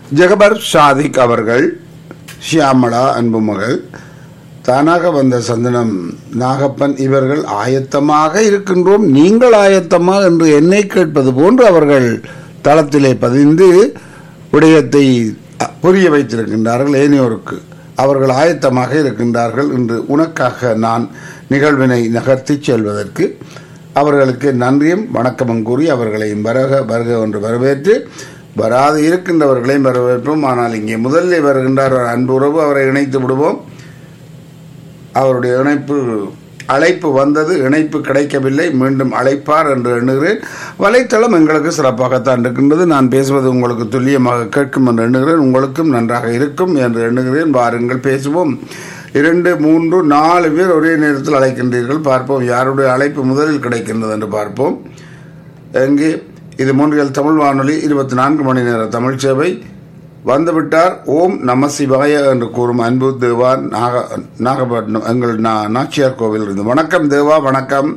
ஜெகபர் ஷாதிக் அவர்கள் ஷியாமளா அன்பு மகள் தானாக வந்த சந்தனம் நாகப்பன் இவர்கள் ஆயத்தமாக இருக்கின்றோம் நீங்கள் ஆயத்தமா என்று என்னை கேட்பது போன்று அவர்கள் தளத்திலே பதிந்து விடயத்தை அ, புரிய வைத்திருக்கின்றார்கள் ஏனையோருக்கு அவர்கள் ஆயத்தமாக இருக்கின்றார்கள் என்று உனக்காக நான் நிகழ்வினை நகர்த்தி செல்வதற்கு அவர்களுக்கு நன்றியும் வணக்கமும் கூறி அவர்களையும் வருக வருக என்று வரவேற்று வராது இருக்கின்றவர்களையும் வரவேற்போம் ஆனால் இங்கே முதலில் வருகின்றார் ஒரு அன்பு உறவு அவரை இணைத்து விடுவோம் அவருடைய இணைப்பு அழைப்பு வந்தது இணைப்பு கிடைக்கவில்லை மீண்டும் அழைப்பார் என்று எண்ணுகிறேன் வலைத்தளம் எங்களுக்கு சிறப்பாகத்தான் இருக்கின்றது நான் பேசுவது உங்களுக்கு துல்லியமாக கேட்கும் என்று எண்ணுகிறேன் உங்களுக்கும் நன்றாக இருக்கும் என்று எண்ணுகிறேன் வாருங்கள் பேசுவோம் இரண்டு மூன்று நாலு பேர் ஒரே நேரத்தில் அழைக்கின்றீர்கள் பார்ப்போம் யாருடைய அழைப்பு முதலில் கிடைக்கின்றது என்று பார்ப்போம் எங்கே இது மூன்றியல் தமிழ் வானொலி இருபத்தி நான்கு மணி நேர தமிழ் சேவை வந்துவிட்டார் ஓம் நம சிவாய என்று கூறும் அன்பு தேவா நாக நாகப்பட்டினம் எங்கள் நா- நாச்சியார் கோவில் இருந்து வணக்கம் தேவா வணக்கம்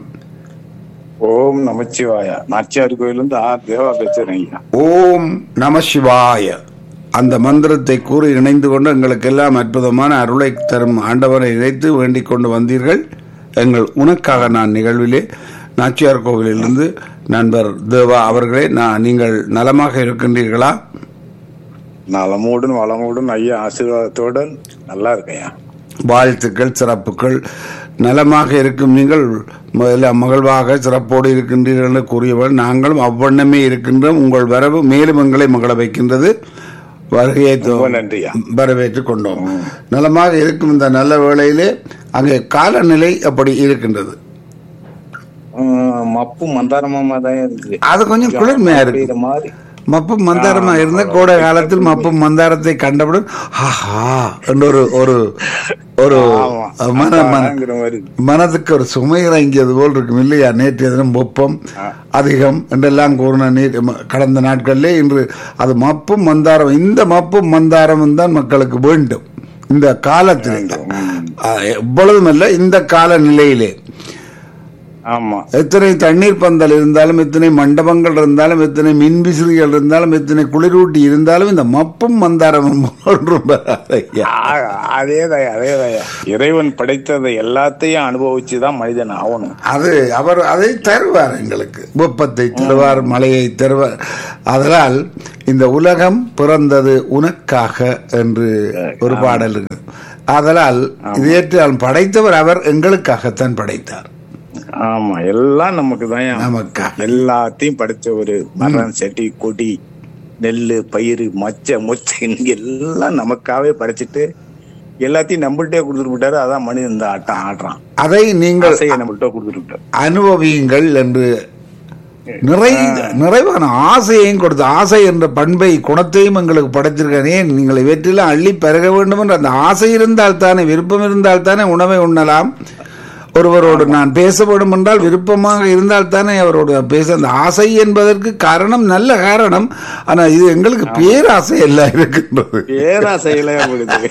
ஓம் நமச்சிவாயா நாச்சியார் கோயிலிருந்து ஆர் தேவா பேசுறேன் ஐயா ஓம் நம சிவாய அந்த மந்திரத்தை கூறி இணைந்து கொண்டு எங்களுக்கு எல்லாம் அற்புதமான அருளை தரும் ஆண்டவரை இணைத்து வேண்டிக் கொண்டு வந்தீர்கள் எங்கள் உனக்காக நான் நிகழ்விலே நாச்சியார் கோவிலிலிருந்து நண்பர் தேவா அவர்களே நான் நீங்கள் நலமாக இருக்கின்றீர்களா நலமோடும் வளமோடும் ஐயா ஆசீர்வாதத்தோடு நல்லா இருக்கேன் வாழ்த்துக்கள் சிறப்புகள் நலமாக இருக்கும் நீங்கள் முதல்ல மகிழ்வாக சிறப்போடு இருக்கின்றீர்கள் என்று கூறியவர் நாங்களும் அவ்வண்ணமே இருக்கின்றோம் உங்கள் வரவு மேலும் எங்களை மகள வைக்கின்றது வருகையை தோ- ரொம்ப நன்றியா வரவேற்றுக் கொண்டோம் நலமாக இருக்கும் இந்த நல்ல வேளையிலே அங்கே காலநிலை அப்படி இருக்கின்றது உம், மப்பு மந்தாரமா தான் இருக்கு அது கொஞ்சம் குளிர்மையா இருக்கு அப்படிங்கிற மாதிரி மப்பு மந்தாரமா இருந்த கோடை காலத்தில் மப்பு மந்தாரத்தை கண்டவுடன் ஆஹா என்ற ஒரு ஒரு ஒரு ஆமா. மன மன அப்பாங்கிற மாதிரி இருக்கு. மனதுக்கு ஒரு சுமை இறங்கியது போல் இருக்கும் இல்லையா நேற்றைய தினம் வெப்பம் அதிகம் என்றெல்லாம் கூறின நீர் ம- கடந்த நாட்களிலே இன்று அது மப்பும் மந்தாரம் இந்த மப்பும் மந்தாரமும் தான் மக்களுக்கு வேண்டும் இந்த காலத்தில் அஹ், எவ்வளவுமல்ல இந்த கால நிலையிலே ஆமா எத்தனை தண்ணீர் பந்தல் இருந்தாலும் எத்தனை மண்டபங்கள் இருந்தாலும் எத்தனை மின்விசிறிகள் இருந்தாலும் எத்தனை குளிரூட்டி இருந்தாலும் இந்த மப்பும் மந்தாரமும் ஒன்றும் வராது ஐயா. அதேதான் அதேதான் இறைவன் படைத்ததை எல்லாத்தையும் அனுபவிச்சுதான் மனிதன் ஆகணும் அது அவர் அதை தருவார் எங்களுக்கு வெப்பத்தை தருவார் மழையை தருவார் அதனால் இந்த உலகம் பிறந்தது உனக்காக என்று ஒரு பாடல் இருக்கு அதனால் இதேற்றால் படைத்தவர் அவர் எங்களுக்காகத்தான் படைத்தார் ஆமா எல்லாம் நமக்கு தான் நமக்காக எல்லாத்தையும் படைச்ச ஒரு மரம் செடி கொடி நெல்லு பயிர் மச்ச முச்சை இங்க எல்லாம் நமக்காகவே படைச்சிட்டு எல்லாத்தையும் நம்மள்ட்டே கொடுத்துட்டு விட்டாரு அதான் மனிதன் இந்த ஆட்டம் ஆடுறான் அதை நீங்கள் ஆசையை நம்மள்ட்ட கொடுத்துட்டு விட்டாரு அனுபவியுங்கள் என்று நிறை நிறைவான ஆசையையும் கொடுத்து ஆசை என்ற பண்பை குணத்தையும் எங்களுக்கு படைத்திருக்கனே நீங்கள் இவற்றெல்லாம் அள்ளி பெருக வேண்டும் என்று அந்த ஆசை இருந்தால் தானே விருப்பம் இருந்தால் தானே உணவை உண்ணலாம் ஒருவரோடு நான் பேச வேண்டும் என்றால் விருப்பமாக இருந்தால் தானே அவரோடு பேச அந்த ஆசை என்பதற்கு காரணம் நல்ல காரணம் ஆனா இது எங்களுக்கு பேராசை எல்லாம் இருக்கின்றது பேராசையில உங்களுக்கு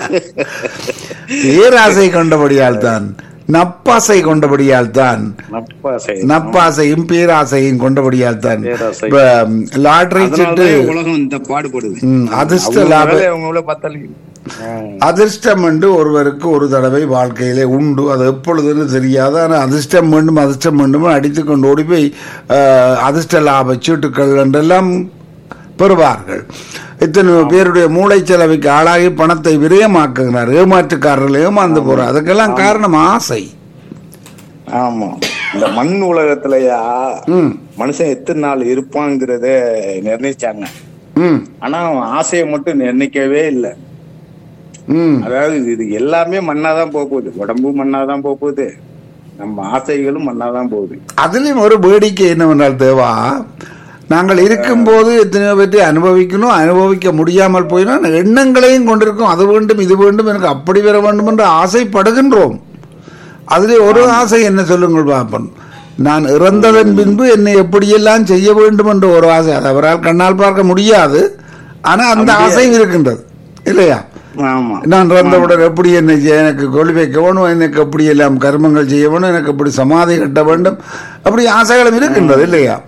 பேராசை கொண்டபடியால் தான் நப்பாசை கொண்டபடியால் தான் நப்பாசை நப்பாசையும் பேராசையும் கொண்டபடியால் தான் பேராசை. இப்ப, லாட்டரி சீட்டு அதனாலதான் உலகம் இந்த பாடுபடுது ம், அதிர்ஷ்ட லாப அவங்கள பார்த்தாலே அதிர்ஷ்டம் என்று ஒருவருக்கு ஒரு தடவை வாழ்க்கையிலே உண்டு அது எப்பொழுதுன்னு தெரியாது ஆனால் அதிர்ஷ்டம் வேண்டும் அதிர்ஷ்டம் வேண்டும் அடித்து கொண்டு ஓடி போய் அஹ், அதிர்ஷ்ட லாப சீட்டுக்கள் என்றெல்லாம் பெறுவார்கள் இத்தனை பேருடைய மூளை செலவுக்கு ஆளாகி பணத்தை விரயமாக்குகிறார் ஏமாற்றுக்காரர்கள் ஏமாந்து போறார் அதுக்கெல்லாம் காரணம் ஆசை ஆமா இந்த மண் உலகத்துலயா ம் மனுஷன் எத்தனை நாள் இருப்பாங்கிறத நிர்ணயிச்சாங்க ம் ஆனா அவன் ஆசையை மட்டும் நிர்ணயிக்கவே இல்லை ம் அதாவது இது எல்லாமே மண்ணாதான் போக போகுது உடம்பும் மண்ணாதான் போக போகுது நம்ம ஆசைகளும் மண்ணாதான் போகுது அதிலும் ஒரு வேடிக்கை என்னவென்றால் தேவா நாங்கள் இருக்கும்போது எத்தனையோ பேர்த்தை அனுபவிக்கணும் அனுபவிக்க முடியாமல் போயிடும் எண்ணங்களையும் கொண்டிருக்கோம் அது வேண்டும் இது வேண்டும் எனக்கு அப்படி வர வேண்டும் என்று ஆசைப்படுகின்றோம் அதிலே ஒரு ஆசை என்ன சொல்லுங்கள் பாப்பன் நான் இறந்ததன் பின்பு என்னை எப்படியெல்லாம் செய்ய வேண்டும் என்ற ஒரு ஆசை அது அவரால் கண்ணால் பார்க்க முடியாது ஆனா அந்த ஆசையும் இருக்கின்றது இல்லையா ஆமா நான் இறந்தவுடன் எப்படி என்னை செய்ய- எனக்கு கொள்ளி வைக்க வேணும் எனக்கு அப்படி எல்லாம் கர்மங்கள் செய்ய வேணும் எனக்கு அப்படி சமாதி கட்ட வேண்டும் அப்படி ஆசைகளும் இருக்கின்றது இல்லையா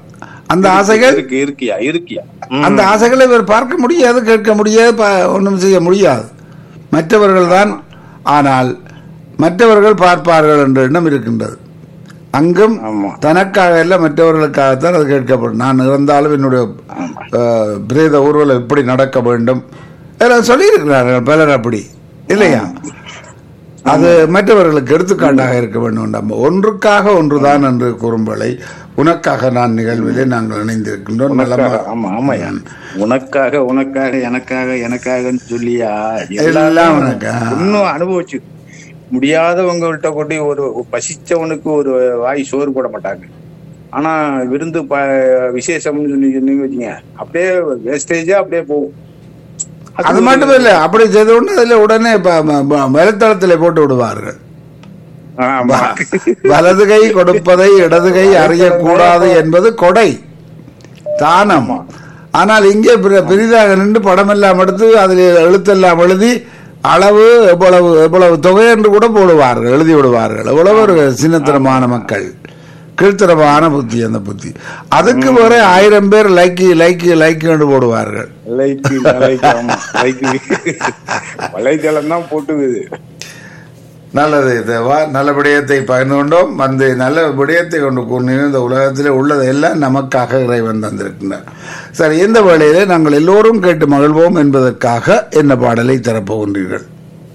அந்த ஆசைகள் இருக்கு இருக்கியா இருக்கியா ம். அந்த ஆசைகளை இவர் பார்க்க முடியாது கேட்க முடியாது ப- ஒண்ணும் செய்ய முடியாது மற்றவர்கள் தான் ஆனால் மற்றவர்கள் பார்ப்பார்கள் என்ற எண்ணம் இருக்கின்றது அங்கும் ஆமா தனக்காக அல்ல மற்றவர்களுக்காகத்தான் அது கேட்கப்படும் நான் இறந்தாலும் என்னுடைய ஆமா அஹ், பிரேத ஊர்வலம் எப்படி நடக்க வேண்டும் எல்லாம் சொல்லியிருக்கிறார்கள் பலர் அப்படி இல்லையா அது மற்றவர்களுக்கு எடுத்துக்காட்டாக இருக்க வேண்டும் நம்ம ஒன்றுக்காக ஒன்றுதான் என்று கூறும்பலை உனக்காக நான் நிகழ்விலே நாங்கள் இணைந்திருக்கின்றோம் உனக்காக நலமா ஆமா ஆமாயா உனக்காக உனக்காக எனக்காக எனக்காகன்னு சொல்லியா எல்லாம் உனக்கா? இன்னும் அனுபவிச்சு முடியாதவங்கள்ட்ட கொண்டு ஒரு பசிச்சவனுக்கு ஒரு வாய் சோறு போட மாட்டாங்க ஆனா விருந்து ப விசேஷம்னு சொல்லி சொன்னீங்க வச்சுங்க அப்படியே வேஸ்டேஜா அப்படியே போகும் அது மட்டும் இல்ல அப்படி செய்த உடனே அதுல உடனே ப- ம- ம- வலைத்தளத்திலே போட்டு விடுவார்கள் ஆமா வலது கை கொடுப்பதை இடது கை அறியக்கூடாது என்பது கொடை தானம் ஆனால் இங்கே பிர- பெரிதாக நின்று படமெல்லாம் எடுத்து அதில் எழுத்தெல்லாம் எழுதி அளவு எவ்வளவு எவ்வளவு தொகை என்று கூட போடுவார்கள் எழுதி விடுவார்கள் எவ்வளவு ஒரு சின்னத்தனமான மக்கள் கீழ்த்தரமான புத்தி அந்த புத்தி அதுக்கு வேற ஆயிரம் பேர் லைக்கு லைக்கு லைக்கு என்று போடுவார்கள் லைக் லைக் ஆமா லைக் வலைத்தளம் தான் போட்டுக்குது நல்லது தேவா நல்ல விடயத்தை பகிர்ந்து கொண்டோம் வந்து நல்ல விடயத்தை கொண்டு கூறினீங்க இந்த உலகத்திலே உள்ளதையெல்லாம் நமக்காக இறைவன் தந்திருக்கின்றார் சரி இந்த வேளையிலே நாங்கள் எல்லோரும் கேட்டு மகிழ்வோம் என்பதற்காக என்ன பாடலை தரப்போகின்றீர்கள்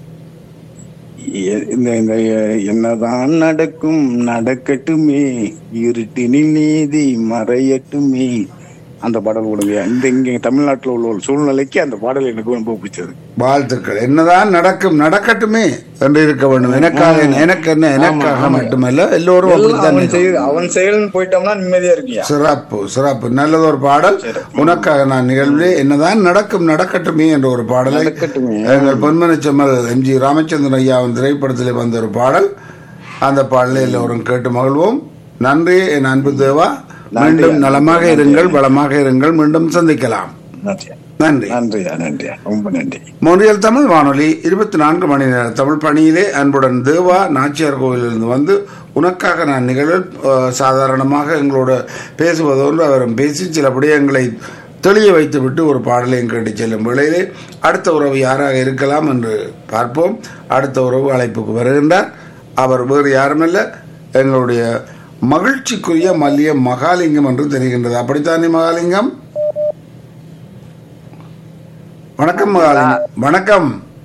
எ- இந்த இந்த எ- என்னதான் நடக்கும் நடக்கட்டுமே இருட்டினில் நீதி மறையட்டுமே அந்த பாடல் கொடுங்க இந்த இங்க தமிழ்நாட்டுல உள்ள ஒரு சூழ்நிலைக்கு அந்த பாடல் எனக்கு ரொம்ப பிடிச்சது வாழ்த்துக்கள் என்னதான் நடக்கும் நடக்கட்டுமே என்று இருக்க வேண்டும் எனக்காக எனக்கு என்ன எனக்காக மட்டுமல்ல எல்லோரும் எல்லாம் அப்படித்தான் அவன் செயல் அவன் செயல்னு போயிட்டோம்னா நிம்மதியா இருக்கியா சிறப்பு சிறப்பு நல்லதொரு பாடல் உனக்காக நான் நிகழ்விலே என்னதான் நடக்கும் நடக்கட்டுமே என்ற ஒரு பாடலை நடக்கட்டுமே. எங்கள் பொன்மன செம்மல் எம் ஜி ராமச்சந்திரன் ஐயாவின் திரைப்படத்திலே வந்த ஒரு பாடல் அந்த பாடலை எல்லோரும் கேட்டு மகிழ்வோம் நன்றி என் அன்பு தேவா மீண்டும் நலமாக இருங்கள் வளமாக இருங்கள் மீண்டும் சந்திக்கலாம் நன்றியா நன்றி நன்றியா நன்றியா ரொம்ப நன்றி மொழியல் தமிழ் வானொலி இருபத்தி நான்கு மணி நேர தமிழ் பணியிலே அன்புடன் தேவா நாச்சியார் கோவிலிருந்து வந்து உனக்காக நான் நிகழ்வில் அஹ், சாதாரணமாக எங்களோட பேசுவதோடு அவரும் பேசி சில விடயங்களை தெளிய வைத்துவிட்டு ஒரு பாடலையும் கேட்டு செல்லும் வேளையிலே அடுத்த உறவு யாராக இருக்கலாம் என்று பார்ப்போம் அடுத்த உறவு அழைப்புக்கு வருகின்றார் அவர் வேறு யாருமல்ல எங்களுடைய மகிழ்ச்சிக்குரிய மல்லிய மகாலிங்கம் என்று தெரிகின்றது அப்படித்தானே மகாலிங்கம் வணக்கம் மகாலிங்கம் வணக்கம்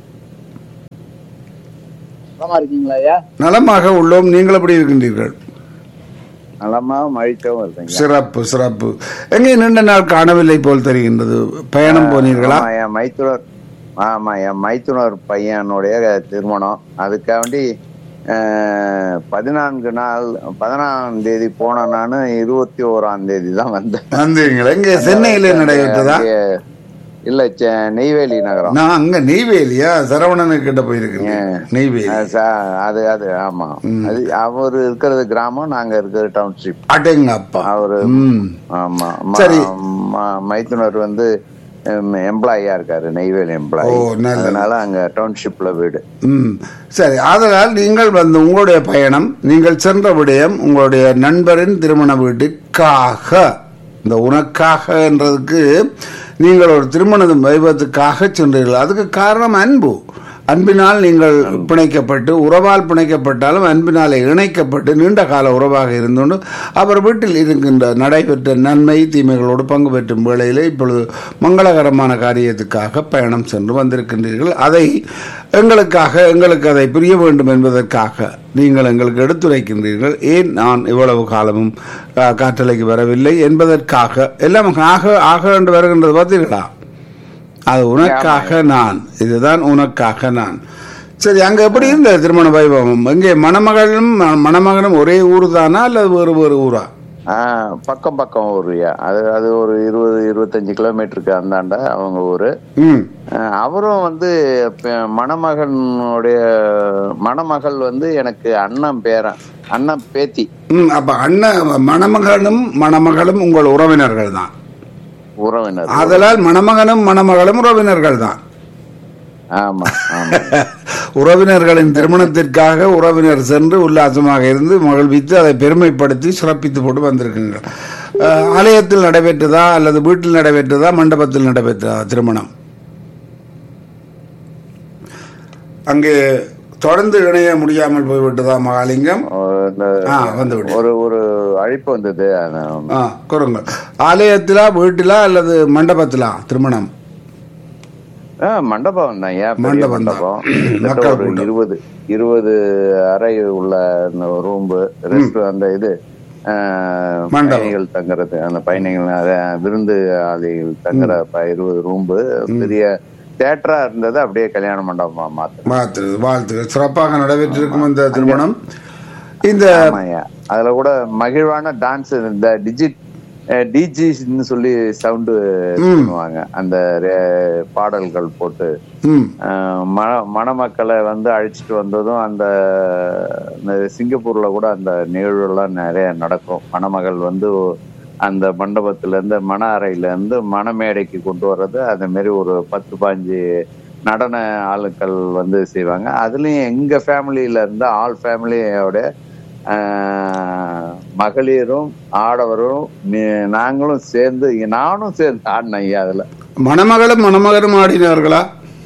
நலமா இருக்கீங்களா ஐயா நலமாக உள்ளோம் நீங்கள் எப்படி இருக்கின்றீர்கள் நலமா மழிக்கவும் இருக்கீங்க சிறப்பு சிறப்பு எங்கே நீண்ட நாள் காணவில்லை போல் தெரிகின்றது பயணம் போனீர்களா ஆமா, என் மைத்துனர் ஆமா என் மைத்துனர் பையனுடைய திருமணம் அதுக்காண்டி அஹ், பதினான்கு நாள் பதினாறாம் தேதி போன நானு இருபத்தி ஓராம் தேதி தான் வந்தேன் வந்தீங்களா எங்கே சென்னையிலே நடைபெற்றதா அங்கே, இல்ல செ- நெய்வேலி நகரம் நான் அங்க நெய்வேலியா சரவணனு கிட்ட போயிருக்கேன் நெய்வேலி அது ச- அது அது ஆமா அது அவர் இருக்கிறது கிராமம் நாங்க இருக்கிறது டவுன்ஷிப் அடேங்க அப்பா அவரு ம் ஆமா ம- சரி. ம- மைத்துனர் வந்து எம்ப்ளாயியா இருக்காரு நெய்வேலி எம்ப்ளாயி ஓ, நல்லது. அதனால அங்க டவுன்ஷிப்ல வீடு ம் சரி ஆதலால் நீங்கள் வந்து உங்களுடைய பயணம் நீங்கள் சென்ற விடயம் உங்களுடைய நண்பரின் திருமண வீட்டிற்காக இந்த உனக்காக என்றதுக்கு நீங்கள் ஒரு திருமண வைபத்துக்காக சென்றீர்கள் அதுக்கு காரணம் அன்பு அன்பினால் நீங்கள் பிணைக்கப்பட்டு உறவால் பிணைக்கப்பட்டாலும் அன்பினாலே இணைக்கப்பட்டு நீண்ட கால உறவாக இருந்துകൊണ്ട് அவர் வீட்டில் இருக்கின்ற நடைபெற்ற நன்மை தீமைகளோடு பங்கு பெற்றும் வேளையிலே இப்பொழுது மங்களகரமான காரியத்துக்காக பயணம் சென்று வந்திருக்கின்றீர்கள் அதை எங்களுக்காக எங்களுக்கு அதை புரிய வேண்டும் என்பதற்காக நீங்கள் எங்களுக்கு எடுத்துரைக்கின்றீர்கள் ஏன் நான் இவ்வளவு காலமும் அஹ், காற்றலைக்கு வரவில்லை என்பதற்காக எல்லாம் ஆக ஆக என்று வருகின்றது பார்த்தீர்களா அது உனக்காக நான் இதுதான் உனக்காக நான் சரி அங்க எப்படி இருந்த திருமண வைபவம் இங்கே மணமகளும் ம- மணமகனும் ஒரே ஊர் தானா அல்லது வேறு வேறு ஊரா ஆஹ் பக்கம் பக்கம் ஊருயா அது அது ஒரு இருபது இருபத்தஞ்சு கிலோமீட்டருக்கு அந்தாண்ட அவங்க ஊரு ம் ஆஹ் அவரும் வந்து ப- மணமகனுடைய மணமகள் வந்து எனக்கு அண்ணன் பேரன் அண்ணன் பேத்தி ம் அப்ப அண்ணன் மணமகனும் மணமகளும் உங்கள் உறவினர்கள் தான் உறவினர் ஆதலால் மணமகனும் மணமகளும் உறவினர்கள் தான் ஆமா ஆமா உறவினர்களின் திருமணத்திற்காக உறவினர் சென்று உல்லாசமாக இருந்து மகிழ்வித்து அதை பெருமைப்படுத்தி சிறப்பித்து போட்டு வந்திருக்குங்க அஹ், ஆலயத்தில் நடைபெற்றதா அல்லது வீட்டில் நடைபெற்றதா மண்டபத்தில் நடைபெற்றதா திருமணம் அங்கே தொடர்ந்து இணைய முடியாமல் போய்விட்டதா மகாலிங்கம் இந்த ஆ வந்து விடு ஒரு ஒரு அழைப்பு வந்தது அத- ஆ கூறுங்க ஆலயத்திலா வீட்டிலா அல்லது மண்டபத்திலா திருமணம் ஆ, மண்டபம் தான் ஏன் பெரிய மண்டபம் தான். மண்டபம் கிட்டத்தட்ட மக்கள் ஒரு கூட்டம். இருபது இருபது அறை உள்ள அந்த ரூம் ரெஸ்ட் அந்த இது ஆ, மண்டபம். பயணிகள் தங்குறது அந்த பயணிகள் அத விருந்து ஆலைகள் தங்குற ப- இருபது ரூம் பெரிய தேட்டரா இருந்தது அப்படியே கல்யாண மண்டபமா மாத்து வாழ்த்து வாழ்த்துக்கள் சிறப்பாக நடைபெற்றிருக்கும் இந்த திருமணம் இந்த ஆமாய்யா அதுல கூட மகிழ்வான டான்ஸ் இந்த டிஜிட் டிஜின்னு சொல்லி சவுண்டு பண்ணுவாங்க அந்த ரே- பாடல்கள் போட்டு ம் அஹ், மண மணமக்களை வந்து அழைச்சிட்டு வந்ததும் அந்த இந்த சிங்கப்பூர்ல கூட அந்த நிகழ்வுலாம் நிறைய நடக்கும் மணமகள் வந்து அந்த மண்டபத்துல இருந்து மண அறையில இருந்து மணமேடைக்கு கொண்டு வர்றது அந்த மாதிரி ஒரு பத்து பாஞ்சு நடன ஆளுக்கள் வந்து செய்வாங்க அதுலயும் எங்க ஃபேமிலியில இருந்து ஆல் ஃபேமிலியோட மகளிரும் ஆடவரும் மி- நாங்களும் சேர்ந்து நானும் சேர்ந்து ஆடினேன் ஐயா அதுல மணமகளும் மணமகனும் ஆடினார்களா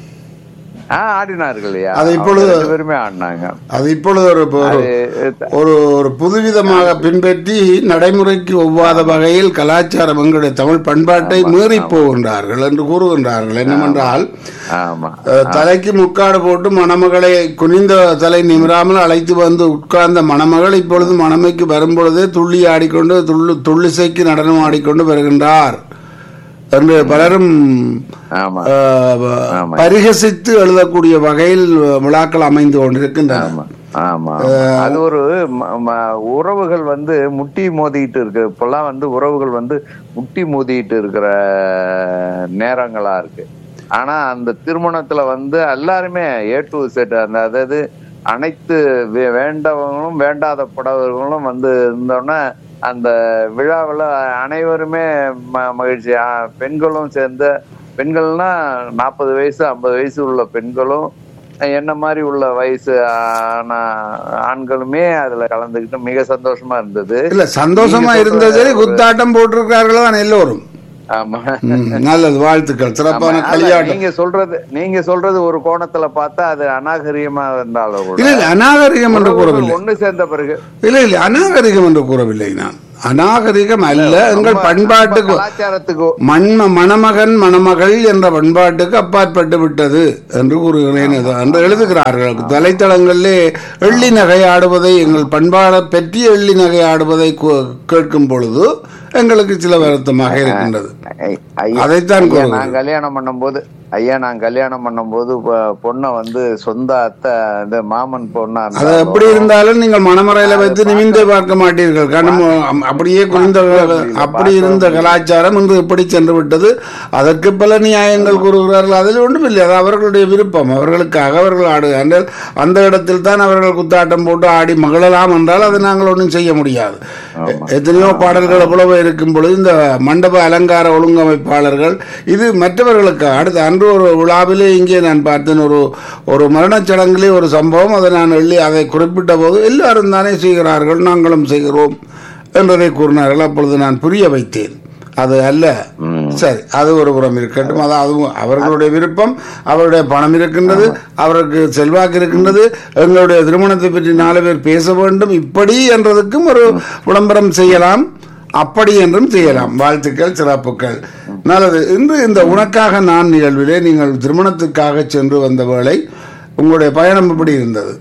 ஆஹ் ஆடினார்கள் ஐயா அது இப்பொழுது- அவங்க ரெண்டு பேருமே ஆடினாங்க அது இப்பொழுது ஒரு ஒரு அது ஒரு ஒரு புதுவிதமாக பின்பற்றி நடைமுறைக்கு ஒவ்வாத வகையில் கலாச்சாரம் எங்களுடைய தமிழ் பண்பாட்டை மீறி போகின்றார்கள் என்று கூறுகின்றார்கள் என்னவென்றால் ஆமா அஹ், தலைக்கு முக்காடு போட்டு மணமகளை குனிந்த தலை நிமிராமல் அழைத்து வந்து உட்கார்ந்த மணமகள் இப்பொழுது மணமைக்கு வரும்பொழுதே துள்ளி ஆடிக்கொண்டு துள்ளு துள்ளிசைக்கு நடனம் ஆடிக்கொண்டு வருகின்றார் என்று பலரும் ஆமா அஹ், ஆமா. பரிகசித்து எழுதக்கூடிய வகையில் விழாக்கள் அமைந்து கொண்டிருக்கின்றன ஆமா ஆமா அது ஒரு ம- ம- உறவுகள் வந்து முட்டி மோதிட்டு இருக்கு இப்பெல்லாம் வந்து உறவுகள் வந்து முட்டி மோதிட்டு இருக்கிற நேரங்களா இருக்கு ஆனா அந்த திருமணத்துல வந்து எல்லாருமே ஏ டு செட் அந்த அதாவது அனைத்து வே- வேண்டவங்களும் வேண்டாத படவர்களும் வந்து இருந்தோன்னா அந்த விழாவில் அனைவருமே ம- மகிழ்ச்சி ஆ, பெண்களும் சேர்ந்த பெண்கள்னா நாற்பது வயசு ஐம்பது வயசு உள்ள பெண்களும் என்ன மாதிரி உள்ள வயசு ஆன ஆண்களுமே அதுல கலந்துக்கிட்டு மிக சந்தோஷமா இருந்தது இல்ல சந்தோஷமா நீங்க இருந்தது சரி சொல்ற குத்தாட்டம் போட்டிருக்கிறார்கள் தான் எல்லோரும் ஆமா ம், நல்லது வாழ்த்துக்கள் சிறப்பான ஆமா, களியாட்டம் நீங்க சொல்றது நீங்க சொல்றது ஒரு கோணத்துல பார்த்தா அது அநாகரிகமா இருந்தாலும் கூட இல்ல இல்ல அநாகரிகம் என்று உறவுகள் கூறவில்லை ஒண்ணு சேர்ந்த பிறகு இல்ல இல்ல அநாகரிகம் என்று கூறவில்லை நான் அநாகரிகம் அல்ல எங்கள் நம்ம- பண்பாட்டுக்கு நம்ம கலாச்சாரத்துக்கு மண்ம மணமகன் மணமகள் என்ற பண்பாட்டுக்கு அப்பாற்பட்டு விட்டது என்று கூறுகிறேன் இது என்று எழுதுகிறார்கள் தலைத்தளங்களிலே எள்ளி நகையாடுவதை எங்கள் பண்பாடை பற்றி எள்ளி நகையாடுவதை கூ- கேட்கும் பொழுது எங்களுக்கு சில வருத்தமாக இருக்கின்றது ஐ- ஐயா, அதைத்தான் ஐயா, கூறுகிறேன். நான் கல்யாணம் பண்ணும்போது ஐயா நான் கல்யாணம் பண்ணும்போது பொ- பொண்ணை வந்து சொந்த அத்தை இந்த மாமன் பொண்ணா அது இருந்தாலும் எப்படி இருந்தாலும் நீங்கள் மணமறையில வைத்து நிமிந்து பார்க்க மாட்டீர்கள் கண்ணு அப்படியே குனிந்த அப்படி இருந்த கலாச்சாரம் இன்று எப்படி சென்று விட்டது அதற்கு பல நியாயங்கள் கூறுகிறார்கள் அதில் ஒன்றும் இல்லை அது அவர்களுடைய விருப்பம் அவர்களுக்காக அவர்கள் ஆடுகிறார்கள் அந்த இடத்தில் தான் அவர்கள் குத்தாட்டம் போட்டு ஆடி மகிழலாம் என்றால் அதை நாங்கள் ஒன்றும் செய்ய முடியாது எத்தனையோ பாடல்கள் எவ்வளவு இருக்கும் பொழுது இந்த மண்டப அலங்கார ஒழுங்கமைப்பாளர்கள் இது மற்றவர்களுக்கு அடுத்த அன்று ஒரு விழாவிலே இங்கே நான் பார்த்தேன் ஒரு ஒரு மரணச் சடங்கிலே ஒரு சம்பவம் அதை நான் எள்ளி அதை குறிப்பிட்ட போது எல்லாரும் தானே செய்கிறார்கள் நாங்களும் செய்கிறோம் என்பதை கூறினார்கள் அப்பொழுது நான் புரிய வைத்தேன் அது அல்ல சரி அது ஒரு புறம் இருக்கட்டும் அது அதுவும் அவர்களுடைய விருப்பம் அவருடைய பணம் இருக்கின்றது அவருக்கு செல்வாக்கு இருக்கின்றது எங்களுடைய திருமணத்தை பற்றி நாலு பேர் பேச வேண்டும் இப்படி என்றதுக்கும் ஒரு விளம்பரம் செய்யலாம் அப்படி என்றும் செய்யலாம் வாழ்த்துக்கள் சிறப்புகள் நல்லது இன்று இந்த உனக்காக நான் நிகழ்விலே நீங்கள் திருமணத்துக்காக சென்று வந்த வேளை உங்களுடைய பயணம் எப்படி இருந்தது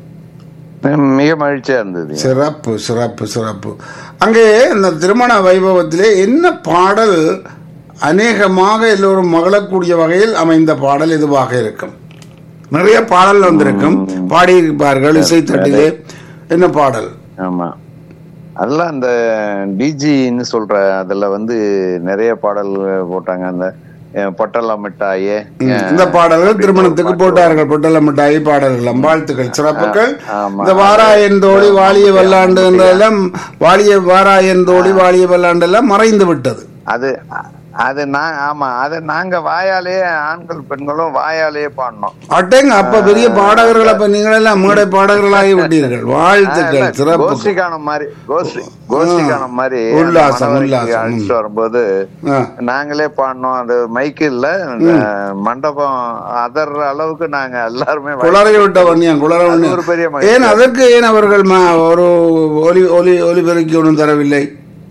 மிக மகிழ்ச்சியா இருந்தது சிறப்பு சிறப்பு சிறப்பு அங்கே இந்த திருமண வைபவத்திலே என்ன பாடல் அநேகமாக எல்லோரும் மகளக்கூடிய வகையில் அமைந்த பாடல் இதுவாக இருக்கும் நிறைய பாடல் வந்திருக்கும் பாடியிருப்பார்கள் இசைத்தட்டிலே என்ன பாடல் ஆமா அதெல்லாம் அந்த டிஜின்னு சொல்ற அதுல வந்து நிறைய பாடல் போட்டாங்க அந்த அஹ், பொட்டல மிட்டாயே இந்த பாடல்கள் திருமணத்துக்கு போட்டார்கள் பொட்டல மிட்டாய் பாடல்கள் வாழ்த்துக்கள் சிறப்புகள் ஆமா. இந்த வாராயன் தோழி வாலிய வல்லாண்டு என்றெல்லாம் வாலிய வாராயன் தோழி வாலிய வல்லாண்டு எல்லாம் மறைந்து விட்டது அது அது நான் ஆமா அது நாங்க வாயாலேயே ஆண்கள் பெண்களும் வாயாலேயே பாடினோம் அட்டேங்க அப்ப பெரிய பாடகர்கள் அப்ப நீங்களெல்லாம் மேடை பாடகர்களாகி விட்டீர்கள் வாழ்த்துக்கள் சிறப்பு கோஷ்டிகானம் மாதிரி கோஷ்டி கோஷ்டிகானம் மாதிரி உல்லாசம், மணவரைக்கு உல்லாசம். அழைச்சிட்டு வரும்போது ஆ. நாங்களே பாடினோம் அது மைக்கு இல்ல இந்த மண்டபம் அதர் அளவுக்கு நாங்க எல்லாருமே குளறை விட்ட வன்னியன் குளற அது வன்னியன் ஒரு பெரிய மகிழ்ச்சி. ஏன் அதற்கு ஏன் அவர்கள் ம- ஒரு ஒலி ஒலி ஒலிபெருக்கி ஒன்றும் தரவில்லை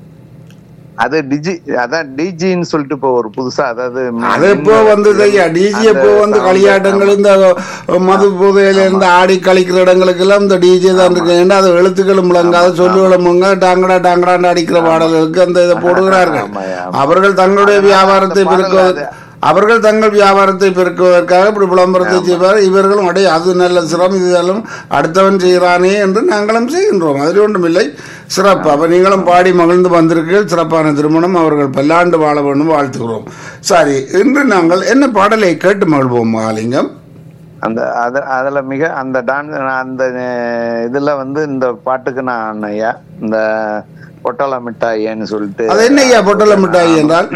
அது டிஜி அதான் டிஜின்னு சொல்லிட்டு இப்போ ஒரு புதுசா அதாவது அது இப்போ வந்தது ஐயா டிஜி இப்போ வந்து களியாட்டங்கள் இந்த மது போதையில இருந்து ஆடி கழிக்கிற இடங்களுக்கு எல்லாம் இந்த டிஜே தான் இருக்கு ஏன்னா அது எழுத்துக்களும் முழங்காத சொல்லுகளும் முழங்க டாங்கடா டாங்கடான்னு அடிக்கிற பாடல்களுக்கு அந்த இதை போடுகிறார்கள் ஆமாய்யா. அவர்கள் தங்களுடைய வியாபாரத்தை அந்த பாடல் பெருக்குவது அவர்கள் தங்கள் வியாபாரத்தை பெருக்குவதற்காக இப்படி விளம்பரத்தை செய்வார் இவர்களும் அடே அது நல்ல சிரம் இதெல்லாம் அடுத்தவன் செய்கிறானே என்று நாங்களும் செய்கின்றோம் அதில் ஒன்றுமில்லை சிறப்பு அப்ப நீங்களும் பாடி மகிழ்ந்து வந்திருக்கீர்கள் சிறப்பான திருமணம் அவர்கள் பல்லாண்டு வாழ வேண்டும் வாழ்த்துகிறோம் சரி இன்று நாங்கள் என்ன பாடலை கேட்டு மகிழ்வோம் மகாலிங்கம் அந்த அத அதுல மிக அந்த டான்ஸ் அந்த அஹ், இதுல வந்து இந்த பாட்டுக்கு நான் ஐயா இந்த பொட்டல மிட்டாயின்னு சொல்லிட்டு அது என்ன ஐயா பொட்டல மிட்டாய் என்றால்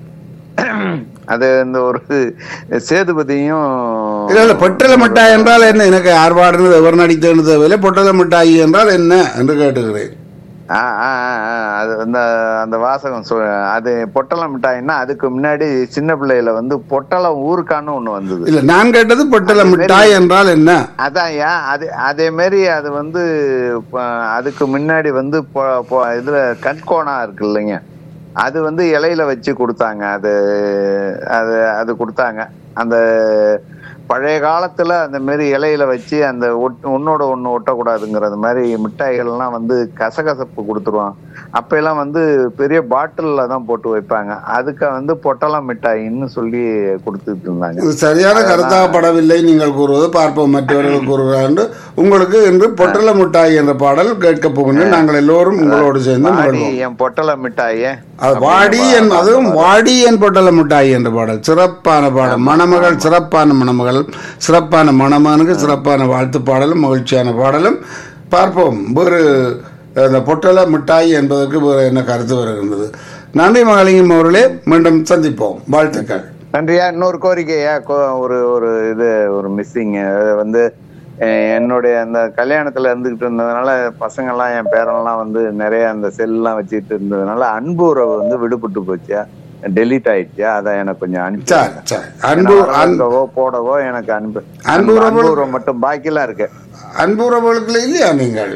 அது இந்த ஒரு சேதுபதியும் இல்ல இல்ல பொட்டல மிட்டாய் என்றால் என்ன எனக்கு ஆர்ப்பாடுனது எவர் நடித்தது தேவையில்லை பொட்டல மிட்டாய் என்றால் என்ன என்று கேட்டுக்கிறேன் ஆ, ஆ, ஆ, ஆ, அது அந்த அந்த வாசகம் சொ- அது பொட்டலம் மிட்டாய்னா அதுக்கு முன்னாடி சின்ன பிள்ளையில வந்து பொட்டலம் ஊருக்கான்னு ஒண்ணு வந்தது இல்ல நான் கேட்டது பொட்டல மிட்டாய் என்றால் என்ன அதான் ஏன் அது அதே மாதிரி அது வந்து ப- அதுக்கு முன்னாடி வந்து பொ- பொ- இதுல கண்கோணா இருக்கு இல்லைங்க அது வந்து இலையில வச்சு கொடுத்தாங்க அது அது அது கொடுத்தாங்க அந்த பழைய காலத்துல அந்த மாதிரி இலையில வச்சு அந்த ஒட்- ஒண்ணோட ஒண்ணு ஒட்டக்கூடாதுங்கிறது மாதிரி மிட்டாய்கள்லாம் வந்து கசகசப்பு கொடுத்துருவான் அப்ப எல்லாம் வந்து பெரிய பாட்டில்ல தான் போட்டு வைப்பாங்க அதுக்கு வந்து பொட்டலம் மிட்டாயின்னு சொல்லி கொடுத்துட்டு இருந்தாங்க இது சரியான கருத்தாகப்படவில்லை நீங்கள் கூறுவது பார்ப்போம் மற்றவர்கள் கூறுகிறார் என்று உங்களுக்கு இன்று பொட்டல மிட்டாய் என்ற பாடல் கேட்கப் போகின்றேன் நாங்கள் எல்லோரும் உங்களோடு சேர்ந்து வாடி மகிழ்வோம் என் பொட்டல மிட்டாயே அது வாடி என் அதுவும் வாடி என் பொட்டல மிட்டாய் என்ற பாடல் சிறப்பான பாடல் மணமகள் சிறப்பான மணமகள் சிறப்பான மணமகனுக்கு சிறப்பான வாழ்த்து பாடலும் மகிழ்ச்சியான பாடலும் பார்ப்போம் வேறு அந்த பொட்டல மிட்டாய் என்பதற்கு வேறு என்ன கருத்து வருகின்றது நன்றி மகாலிங்கம் அவர்களே மீண்டும் சந்திப்போம் வாழ்த்துக்கள் நன்றியா இன்னொரு கோரிக்கையா கோ- ஒரு ஒரு இது ஒரு மிஸ்ஸிங் வந்து அஹ், என்னுடைய அந்த கல்யாணத்துல இருந்துகிட்டு இருந்ததுனால பசங்க எல்லாம் என் பேரெல்லாம் வந்து நிறைய அந்த செல்லாம் வச்சுட்டு இருந்ததுனால அன்பு உறவு வந்து விடுபட்டு போச்சா டெலீட் ஆயிடுச்சா அதான் எனக்கு கொஞ்சம் அனுப்பி சரி சரி அன்பு அன்பு அன்பவோ போடவோ எனக்கு அன்பு அன்பு உறவு- அன்பு உறவு மட்டும் பாக்கிலாம் இருக்கு அன்பு உறவுகளுக்குள்ள இல்லையா நீங்கள்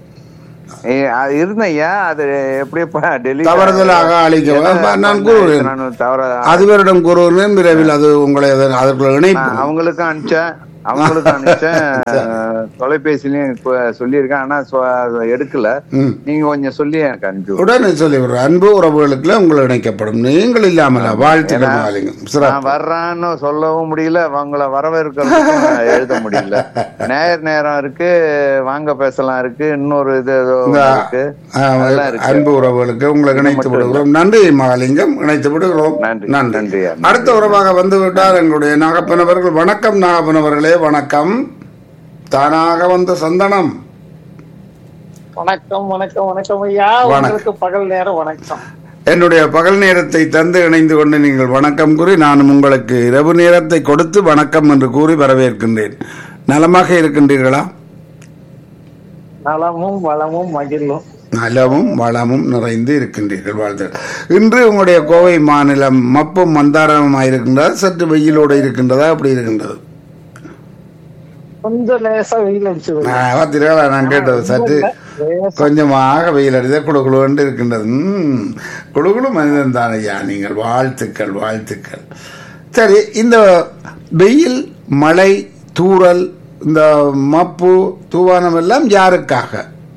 ஏ, அது இருந்தையா அது எப்படியப்பா டெலிட் தவறுதலாக அழிக்க நான் கூறுவேன் தவற அதுவரிடம் கூறுவேன் விரைவில் அது உங்களை அதன்- அதற்குள்ள இணைப்பு நான் அவங்களுக்கும் அனுப்பிச்சேன் அவங்களுக்கு அனுப்பிச்சேன் தொலைபேசிலையும் இப்ப சொல்லியிருக்கேன் ஆனா சொ- எடுக்கல ம். நீங்க கொஞ்சம் சொல்லி எனக்கு அனுப்பி விடுங்க. உடனே சொல்லிவிடுறேன் அன்பு உறவுகளுக்குள்ள உங்களை இணைக்கப்படும் நீங்கள் இல்லாமல வாழ்த்துக்கள் மகாலிங்கம் நான் சிறப்பு வர்றான்னு சொல்லவும் முடியல அவங்கள வரவேற்கிறதுக்கும் எழுத முடியல நேர் நேரம் இருக்கு வாங்க பேசலாம் இருக்கு இன்னொரு இது ஏதோ இந்த இருக்கு ஆ, அதெல்லாம் இருக்கு. அன்பு உறவுகளுக்கு உங்களை இணைத்து விடுகிறோம் நன்றி மகாலிங்கம் இணைத்து விடுகிறோம் நன்றி, நன்றி நன்றி. அடுத்த உறவாக வந்து விட்டார் எங்களுடைய நாகப்பன் அவர்கள் வணக்கம் நாகப்பன் அவர்களே வணக்கம் தானாக வந்த சந்தனம் வணக்கம் வணக்கம் வணக்கம் ஐயா வணக்கம். உங்களுக்கு பகல் நேரம் வணக்கம் என்னுடைய பகல் நேரத்தை தந்து இணைந்து கொண்டு நீங்கள் வணக்கம் கூறி நானும் உங்களுக்கு இரவு நேரத்தை கொடுத்து வணக்கம் என்று கூறி வரவேற்கின்றேன் நலமாக இருக்கின்றீர்களா நலமும் வளமும் மகிழும் நலமும் வளமும் நிறைந்து இருக்கின்றீர்கள் வாழ்த்துக்கள் இன்று உங்களுடைய கோவை மாநிலம் மப்பும் மந்தாரமாக இருக்கின்றதா சற்று வெயிலோடு இருக்கின்றதா அப்படி இருக்கின்றது கொஞ்சம் லேசா வெயில் அடிச்சது நான் பார்த்தீர்களா நான் கேட்டது சற்று கொஞ்சமாக வெயில் அடித்த குழுகுழுன்னு இருக்கின்றது ம், குழுகுழு மனிதன் தான் ஐயா நீங்கள் வாழ்த்துக்கள் வாழ்த்துக்கள் சரி இந்த வெயில் மழை தூறல் இந்த மப்பு தூவானம் எல்லாம் யாருக்காக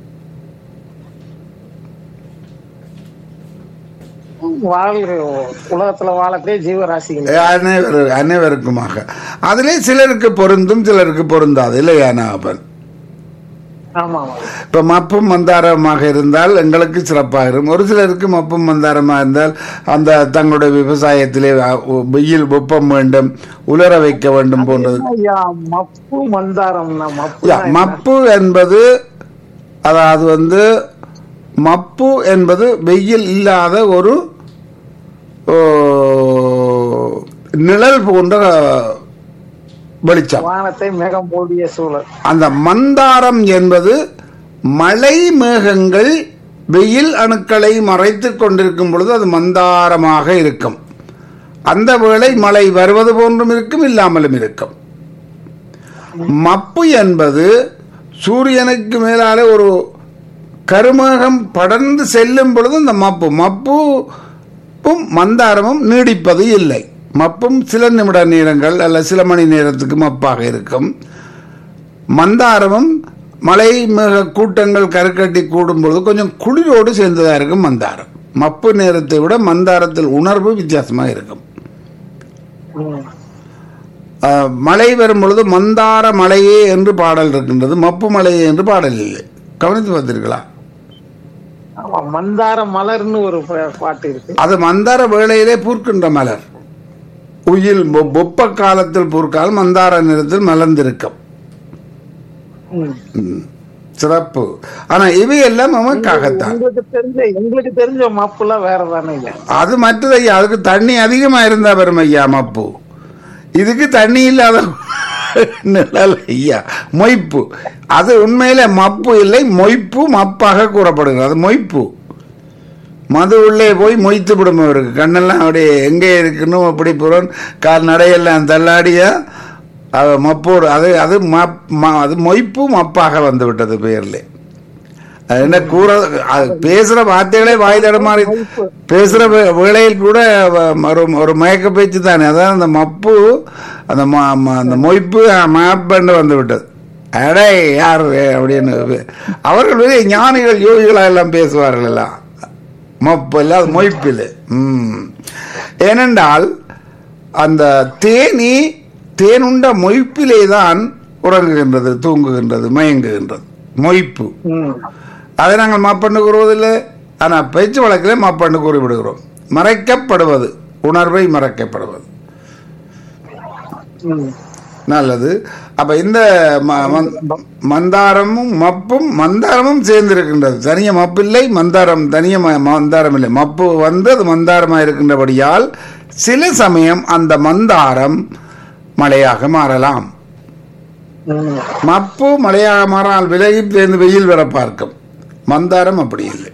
வாழ்கிற உலகத்துல வாழக்கூடிய ஜீவராசிகள் அனைவரு அனைவருக்குமாக அதிலே சிலருக்கு பொருந்தும் சிலருக்கு பொருந்தாது இல்லையா நாகப்பன் ஆமா ஆமா இப்ப மப்பும் மந்தாரமாக இருந்தால் எங்களுக்கு சிறப்பாக இருக்கும் ஒரு சிலருக்கு மப்பும் மந்தாரமாக இருந்தால் அந்த தங்களுடைய விவசாயத்திலே அ, வெயில் வெப்பம் வேண்டும் உலர வைக்க வேண்டும் போன்றது ஐயா மப்பு மந்தாரம்னா மப்பு யா, மப்பு என்பது அதாவது வந்து மப்பு என்பது வெயில் இல்லாத ஒரு ஓ, நிழல் போன்ற வெளிச்சம் வானத்தை மேகம் மூடிய சூழல் அந்த மந்தாரம் என்பது மழை மேகங்கள் வெயில் அணுக்களை மறைத்துக் கொண்டிருக்கும் பொழுது அது மந்தாரமாக இருக்கும் அந்த வேளை மழை வருவது போன்றும் இருக்கும் இல்லாமலும் இருக்கும் மப்பு என்பது சூரியனுக்கு மேலால ஒரு கருமேகம் படர்ந்து செல்லும் பொழுது இந்த மப்பு மப்பும் மந்தாரமும் நீடிப்பது இல்லை மப்பும் சில நிமிட நேரங்கள் அல்ல சில மணி நேரத்துக்கு மப்பாக இருக்கும் மந்தாரமும் மலை மேக கூட்டங்கள் கருக்கட்டி கூடும் பொழுது கொஞ்சம் குளிரோடு சேர்ந்ததாக இருக்கும் மந்தாரம் மப்பு நேரத்தை விட மந்தாரத்தில் உணர்வு வித்தியாசமாக இருக்கும் ம். ஆஹ், மழை வரும் பொழுது மந்தார மலையே என்று பாடல் இருக்கின்றது மப்பு மலையே என்று பாடல் இல்லை கவனித்து பார்த்தீர்களா ஆமா மந்தார மலர்னு ஒரு பா- பாட்டு இருக்கு அது மந்தார வேளையிலே பூர்க்கின்ற மலர் உயில் பொ- பொப்ப காலத்தில் பூர்க்கால் மந்தார நிறத்தில் மலர்ந்திருக்கும் ம். ம். சிறப்பு ஆனா இவை எல்லாம் நமக்காகத்தான் உங்களுக்கு தெரிஞ்ச எங்களுக்கு தெரிஞ்ச மப்புலாம் வேற தானே இல்ல அது மற்றது ஐயா அதுக்கு தண்ணி அதிகமா இருந்தா வரும் ஐயா மப்பு இதுக்கு தண்ணி இல்லாத நிழல் ஐயா மொய்ப்பு அது உண்மையில மப்பு இல்லை மொய்ப்பு மப்பாக கூறப்படுகிறது அது மொய்ப்பு மது உள்ளே போய் மொய்த்து விடும் அவருக்கு கண்ணெல்லாம் அப்படியே எங்கே இருக்கணும் அப்படி புறன் கால் நடையெல்லாம் தள்ளாடியா அது மப்போடு அது அது மப் ம- அது மொய்ப்பு மப்பாக வந்து விட்டது பெயர்ல அது என்ன கூற அது பேசுற வார்த்தைகளே வாயில மாறி பேசுற வே- வேளையில் கூட வ- ஒரு ஒரு மயக்க பேச்சு தானே அதான் அந்த மப்பு அந்த ம- ம- அந்த மொய்ப்பு மேப்பண்டு வந்து விட்டது அடே யார் அப்படின்னு அவர்கள் பெரிய ஞானிகள் யோகிகளா எல்லாம் பேசுவார்கள் எல்லாம் மப்பு இல்ல அது மொய்ப்பில் ம் ஏனென்றால் அந்த தேனி தேனுண்ட மொய்ப்பிலே தான் உறங்குகின்றது தூங்குகின்றது மயங்குகின்றது மொய்ப்பு ம். அதை நாங்கள் மாப்பண்ணு கூறுவதில்லை ஆனால் பேச்சு வழக்கிலே மாப்பண்ணு கூறிவிடுகிறோம் மறைக்கப்படுவது உணர்வை மறைக்கப்படுவது ம். நல்லது அப்ப இந்த ம- மந்- மந்தாரமும் மப்பும் மந்தாரமும் சேர்ந்திருக்கின்றது தனிய மப்பு இல்லை மந்தாரம் தனிய ம- மந்தாரம் இல்லை மப்பு வந்து அது மந்தாரமாக இருக்கின்றபடியால் சில சமயம் அந்த மந்தாரம் மழையாக மாறலாம் ம். மப்பு மழையாக மாறால் விலகி சேர்ந்து வெயில் வர பார்க்கும் மந்தாரம் அப்படி இல்லை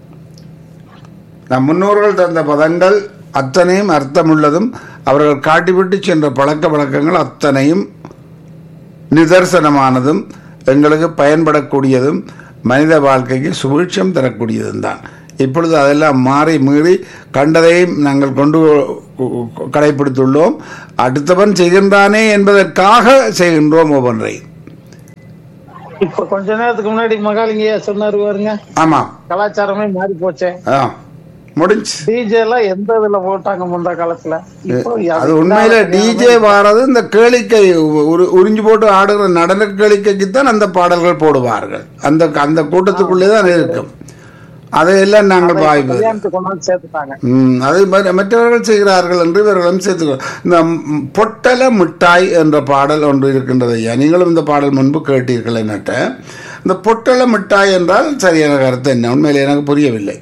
நம் முன்னோர்கள் தந்த பதங்கள் அத்தனையும் அர்த்தமுள்ளதும் அவர்கள் காட்டிவிட்டு சென்ற பழக்க வழக்கங்கள் அத்தனையும் நிதர்சனமானதும் எங்களுக்கு பயன்படக்கூடியதும் மனித வாழ்க்கைக்கு சுபிட்சம் தரக்கூடியதும் தான் இப்பொழுது அதெல்லாம் மாறி மீறி கண்டதையும் நாங்கள் கொண்டு கடைபிடித்துள்ளோம் அடுத்தவன் செய்கின்றானே என்பதற்காக செய்கின்றோம் ஒவ்வொன்றையும் இப்ப கொஞ்ச நேரத்துக்கு முன்னாடி மகாலிங்கய்யா சொன்னாரு பாருங்க ஆமாம் கலாச்சாரமே மாறி போச்சே ஆ முடிஞ்சு டிஜே எல்லாம் எந்த இதுல போட்டாங்க முந்த காலத்துல இப்போ அது உண்மையில டிஜே வாரது இந்த கேளிக்கை உரு- உறிஞ்சு போட்டு ஆடுகிற நடன கேளிக்கைக்கு தான் அந்த பாடல்கள் போடுவார்கள் அந்த அந்த கூட்டத்துக்குள்ளே தான் இருக்கும் அதையெல்லாம் நாங்கள் வாய்ப்பு கல்யாணத்துக்கு கொண்டாந்து சேர்த்துட்டாங்க ம், அது ம- மற்றவர்கள் செய்கிறார்கள் என்று இவர்களும் சேர்த்துக்கோ இந்த ம், பொட்டல மிட்டாய் என்ற பாடல் ஒன்று இருக்கின்றது ஐயா நீங்களும் இந்த பாடல் முன்பு கேட்டீர்கள் என்னட்ட இந்த பொட்டல மிட்டாய் என்றால் சரியான கருத்து என்ன உண்மையில எனக்கு புரியவில்லை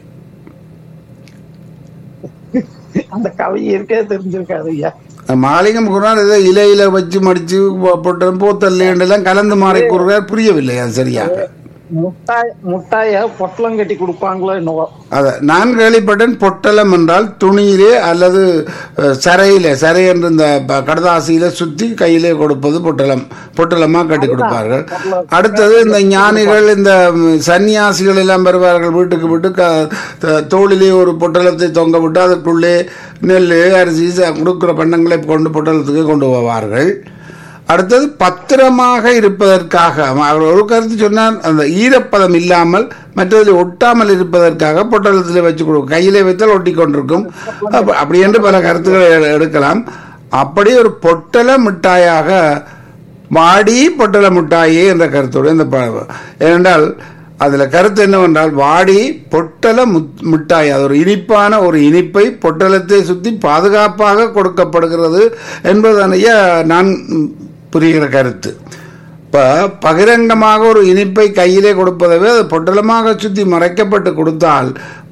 அந்த கவி இருக்கே தெரிஞ்சிருக்காது ஐயா மாலிகம் குரான் ஏதோ இலையில வச்சு மடிச்சு போட்டு போத்தல் எல்லாம் கலந்து மாறி கூறுகிறார் புரியவில்லை அது சரியாக முட்டாய் முட்டாய பொட்டலம் கட்டி கொடுப்பாங்களோ என்னவோ அத நான் கேள்விப்பட்டேன் பொட்டலம் என்றால் துணியிலே அல்லது அஹ், சரையிலே சரை என்று இந்த ப- கடதாசியில சுத்தி கையிலே கொடுப்பது பொட்டலம் பொட்டலமா கட்டி கொடுப்பார்கள் அடுத்தது இந்த ஞானிகள் இந்த ம், சன்னியாசிகள் எல்லாம் வருவார்கள் வீட்டுக்கு விட்டு க த- தோளிலே ஒரு பொட்டலத்தை தொங்க விட்டு அதற்குள்ளே நெல் அரிசி ச- கொடுக்கிற பண்டங்களை கொண்டு பொட்டலத்துக்கு கொண்டு போவார்கள் அடுத்தது பத்திரமாக இருப்பதற்காக அவர் ஒரு கருத்து சொன்னார் அந்த ஈரப்பதம் இல்லாமல் மற்றதில் ஒட்டாமல் இருப்பதற்காக பொட்டலத்தில் வச்சு கொடு கையிலே வைத்தால் ஒட்டி கொண்டிருக்கும் அப்ப- அப்படி என்று பல கருத்துக்களை எ- எடுக்கலாம் அப்படி ஒரு பொட்டல மிட்டாயாக வாடி பொட்டல மிட்டாயே என்ற கொடுத்தோடு இந்த ப- ஏனென்றால் அதில் கருத்து என்னவென்றால் வாடி பொட்டல முத்- மிட்டாய் அது ஒரு இனிப்பான ஒரு இனிப்பை பொட்டலத்தை சுற்றி பாதுகாப்பாக கொடுக்கப்படுகிறது என்பதனைய நான் ம், புரிகிற கருத்து இப்போ பகிரங்கமாக ஒரு இனிப்பை கையிலே கொடுப்பதவே அது பொட்டலமாக சுற்றி மறைக்கப்பட்டு கொடுத்தால்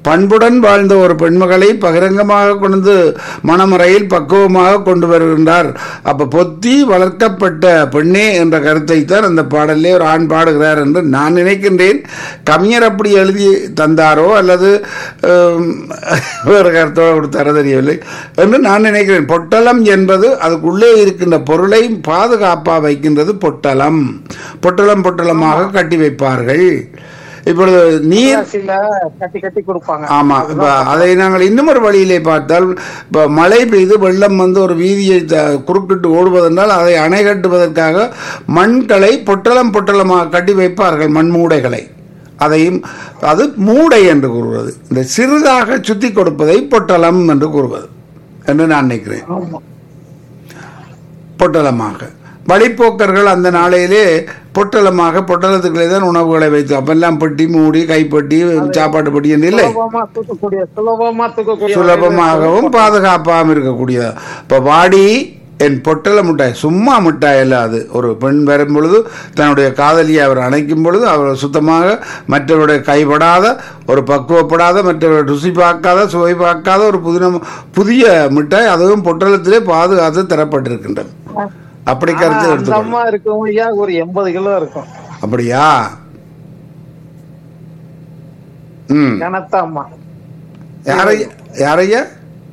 பண்புடன் வாழ்ந்த ஒரு பெண்மகளை பகிரங்கமாக கொண்டு மணமறையில் பக்குவமாக கொண்டு வருகின்றார் அப்ப பொத்தி வளர்க்கப்பட்ட பெண்ணே என்ற கருத்தை தான் அந்த பாடலே ஒரு ஆண் பாடுகிறார் என்று நான் நினைக்கின்றேன் கவிஞர் அப்படி எழுதி தந்தாரோ அல்லது ஆம், வேறு கருத்தோடு கொடுத்தாரோ தெரியவில்லை என்று நான் நினைக்கிறேன் பொட்டலம் என்பது அதுக்குள்ளே இருக்கின்ற பொருளை பாதுகாப்பா வைக்கின்றது பொட்டலம் பொட்டலம் பொட்டலமாக கட்டி வைப்பார்கள் இப்பொழுது நீர் சில கட்டி கட்டி கொடுப்பாங்க ஆமா இப்ப அதை நாங்கள் இன்னும் ஒரு வழியிலே பார்த்தால் இப்ப மழை பெய்து வெள்ளம் வந்து ஒரு வீதியை த- குறுக்கிட்டு ஓடுவதென்றால் அதை அணை கட்டுவதற்காக மண்களை பொட்டலம் பொட்டலமாக கட்டி வைப்பார்கள் மண் மூடைகளை அதையும் அது மூடை என்று கூறுவது இந்த சிறிதாக சுத்தி கொடுப்பதை பொட்டலம் என்று கூறுவது என்று நான் நினைக்கிறேன் ஆமா பொட்டலமாக வழிப்போக்கர்கள் அந்த நாளையிலே பொட்டலமாக பொட்டலத்துக்களே தான் உணவுகளை வைத்து அப்பெல்லாம் பெட்டி மூடி கைப்பட்டி சாப்பாட்டு பெட்டி என்று இல்லை சுலபமா தூக்கக்கூடிய சுலபமா தூக்கக்கூடிய சுலபமாகவும் பாதுகாப்பாகவும் இருக்கக்கூடியதா இப்போ வாடி என் பொட்டல மிட்டாய் சும்மா மிட்டாய் அல்ல அது ஒரு பெண் வரும் பொழுது தன்னுடைய காதலியை அவர் அணைக்கும் பொழுது அவர் சுத்தமாக மற்றவருடைய கைப்படாத ஒரு பக்குவப்படாத மற்றவருடைய ருசி பார்க்காத சுவை பார்க்காத ஒரு புதின புதிய மிட்டாய் அதுவும் பொட்டலத்திலே பாதுகாத்து தரப்பட்டிருக்கின்றது அப்படி கருத்து ஆனா, அந்த எடுத்துக்கொள்ளும் அம்மா இருக்கும் ஐயா ஒரு எண்பது கிலோ இருக்கும் அப்படியா ம் கனத்த அம்மா யாரையா யாரையா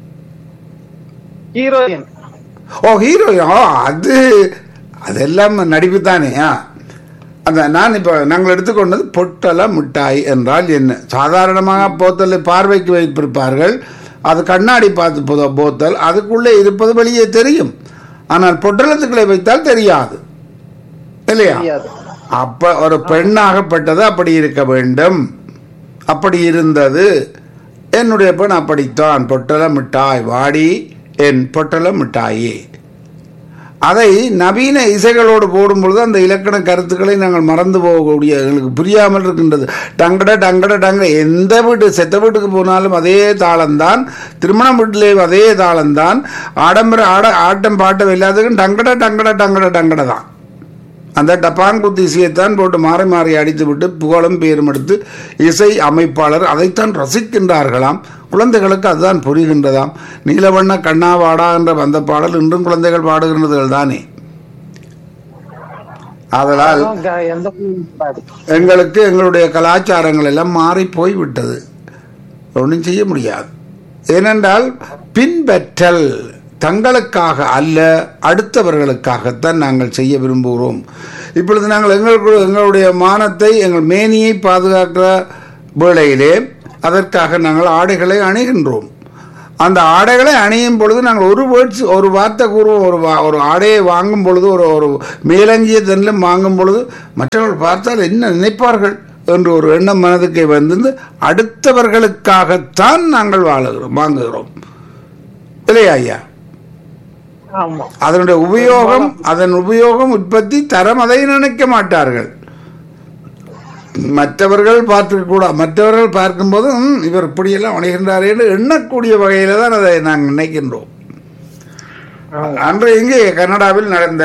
ஹீரோயின் ஓ ஹீரோயின் ஓ அது அதெல்லாம் நடிப்பு தானே ஆ அந்த நான் இப்போ நாங்கள் எடுத்துக்கொண்டது பொட்டல மிட்டாய் என்றால் என்ன சாதாரணமாக போத்தல் பார்வைக்கு வைத்திருப்பார்கள் அது கண்ணாடி பார்த்து போ- போத்தல் அதுக்குள்ளே இருப்பது வெளியே தெரியும் ஆனால் பொட்டலத்துக்குள்ளே வைத்தால் தெரியாது இல்லையா தெரியாது அப்ப ஒரு பெண்ணாகப்பட்டது அப்படி இருக்க வேண்டும் அப்படி இருந்தது என்னுடைய பெண் அப்படித்தான் பொட்டல மிட்டாய் வாடி என் பொட்டல மிட்டாயே அதை நவீன இசைகளோடு போடும்பொழுது அந்த இலக்கண கருத்துக்களை நாங்கள் மறந்து போகக்கூடிய எங்களுக்கு புரியாமல் இருக்கின்றது டங்கட டங்கட டங்க எந்த வீட்டு செத்த வீட்டுக்கு போனாலும் அதே தாளம்தான் திருமண வீட்டிலேயும் அதே தாளம்தான் ஆடம்பர ஆட ஆட்டம் பாட்டம் எல்லாத்துக்கும் டங்கட டங்கட டங்கட டங்கட தான் அந்த டப்பான் குத்து இசையைத்தான் போட்டு மாறி மாறி அடித்து விட்டு புகழும் பேரும் எடுத்து இசை அமைப்பாளர் அதைத்தான் ரசிக்கின்றார்களாம் குழந்தைகளுக்கு அதுதான் புரிகின்றதாம் நீலவண்ண கண்ணாவாடா என்ற அந்த பாடல் இன்றும் குழந்தைகள் பாடுகின்றதுகள் தானே ஆதலால் அதுவும் க- எந்த ஊரும் கூடாது. எங்களுக்கு எங்களுடைய கலாச்சாரங்கள் எல்லாம் மாறி போய் விட்டது ஒன்றும் செய்ய முடியாது ஏனென்றால் பின்பற்றல் தங்களுக்காக அல்ல அடுத்தவர்களுக்காகத்தான் நாங்கள் செய்ய விரும்புகிறோம் இப்பொழுது நாங்கள் எங்களுக்கு எங்களுடைய மானத்தை எங்கள் மேனியை பாதுகாக்கிற வேளையிலே அதற்காக நாங்கள் ஆடைகளை அணிகின்றோம் அந்த ஆடைகளை அணியும் பொழுது நாங்கள் ஒரு வேர்ட்ஸ் ஒரு வார்த்தை கூறுவோம் ஒரு வா- ஒரு ஆடையை வாங்கும் பொழுது ஒரு ஒரு மேலங்கிய தன்னிலும் வாங்கும் பொழுது மற்றவர்கள் பார்த்தால் என்ன நினைப்பார்கள் என்று ஒரு எண்ணம் மனதுக்கு வந்து அடுத்தவர்களுக்காகத்தான் நாங்கள் வாழுகிறோம் வாங்குகிறோம் இல்லையா ஐயா ஆமா அதனுடைய உபயோகம் அதன் உபயோகம் உற்பத்தி தரம் அதை நினைக்க மாட்டார்கள் மற்றவர்கள் பார்த்து கூட மற்றவர்கள் பார்க்கும்போது "ம், இவர் இப்படியெல்லாம் வணிகின்றாரே என்று எண்ணக்கூடிய வகையில தான் அதை நாங்கள் நினைக்கின்றோம் அன்று இங்கே கனடாவில் நடந்த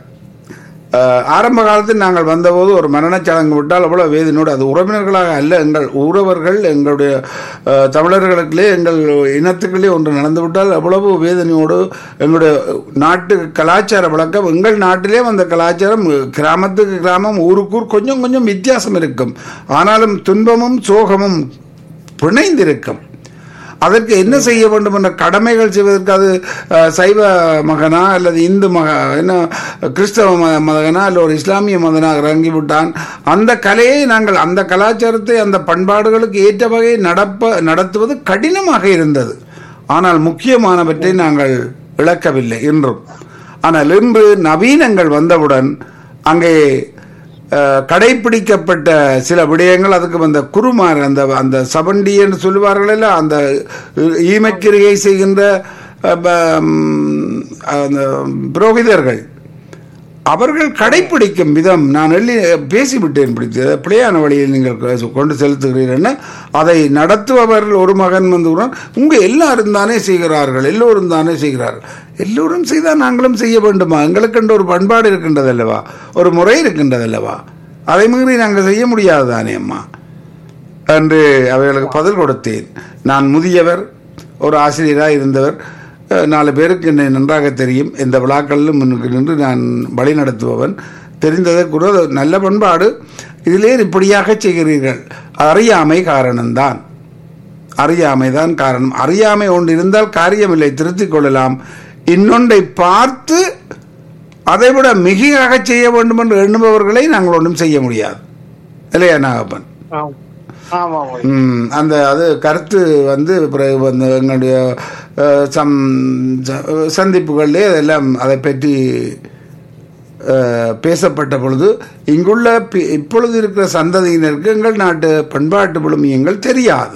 அஹ், ஆரம்ப காலத்தில் நாங்கள் வந்தபோது ஒரு மரணச் சடங்கு விட்டால் அவ்வளவு வேதனையோடு அது உறவினர்களாக அல்ல எங்கள் உறவர்கள் எங்களுடைய அஹ், தமிழர்களுக்குள்ளே எங்கள் இனத்துக்குள்ளே ஒன்று நடந்துவிட்டால் அவ்வளவு வேதனையோடு எங்களுடைய நாட்டு கலாச்சார வழக்கம் எங்கள் நாட்டிலே அந்த கலாச்சாரம் கிராமத்துக்கு கிராமம் ஊருக்கூர் கொஞ்சம் கொஞ்சம் வித்தியாசம் இருக்கும் ஆனாலும் துன்பமும் சோகமும் பிணைந்திருக்கும் அதற்கு என்ன செய்ய வேண்டும் என்ற கடமைகள் செய்வதற்கு அது அஹ், சைவ மகனா அல்லது இந்து மக என்ன கிறிஸ்தவ ம- மகனா அல்ல ஒரு இஸ்லாமிய மதனாக இறங்கிவிட்டான் அந்த கலையை நாங்கள் அந்த கலாச்சாரத்தை அந்த பண்பாடுகளுக்கு ஏற்ற வகையை நடப்ப நடத்துவது கடினமாக இருந்தது ஆனால் முக்கியமானவற்றை நாங்கள் இழக்கவில்லை இன்றும் ஆனால் இன்று நவீனங்கள் வந்தவுடன் அங்கே அஹ், கடைப்பிடிக்கப்பட்ட சில விடயங்கள் அதுக்கு அந்த குருமார் அந்த அந்த சபண்டி என்று சொல்லுவார்கள் இல்ல அந்த ஈமக்கிரிகை செய்கின்ற அஹ், ப- ம், அந்த புரோகிதர்கள் அவர்கள் கடைப்பிடிக்கும் விதம் நான் எள்ளி பேசிவிட்டேன் பிடித்து பிழையான வழியில் நீங்கள் கொ- கொண்டு செலுத்துகிறீர்கள் அதை நடத்துபவர்கள் ஒரு மகன் வந்து கூட, உங்க எல்லாரும் தானே செய்கிறார்கள் எல்லோரும் தானே செய்கிறார்கள் எல்லோரும் செய்தால் நாங்களும் செய்ய வேண்டுமா எங்களுக்கென்று ஒரு பண்பாடு இருக்கின்றது அல்லவா ஒரு முறை இருக்கின்றது அல்லவா அதை மீறி நாங்கள் செய்ய முடியாது தானே அம்மா என்று அவைகளுக்கு பதில் கொடுத்தேன் நான் முதியவர் ஒரு ஆசிரியராக இருந்தவர் அஹ், நாலு பேருக்கு என்னை நன்றாக தெரியும் எந்த விழாக்களிலும் முன்னுக்கு நின்று நான் வழி நடத்துபவன் தெரிந்ததை கூட அது நல்ல பண்பாடு இதிலே இப்படியாக செய்கிறீர்கள் அறியாமை காரணம்தான் அறியாமைதான் காரணம் அறியாமை ஒன்று இருந்தால் காரியமில்லை திருத்திக் கொள்ளலாம் இன்னொன்றை பார்த்து அதைவிட மிகையாக செய்ய வேண்டும் என்று எண்ணுபவர்களை நாங்கள் ஒன்றும் செய்ய முடியாது இல்லையா நாகப்பன் ஆமா ஆமா ஆமா ம், அந்த அது கருத்து வந்து பிறகு வந்து எங்களுடைய அஹ், சம் ச- சந்திப்புகளிலே அதெல்லாம் அதை பற்றி அஹ், பேசப்பட்ட பொழுது இங்குள்ள பி- இப்பொழுது இருக்கிற சந்ததியினருக்கு எங்கள் நாட்டு பண்பாட்டு விழுமியங்கள் தெரியாது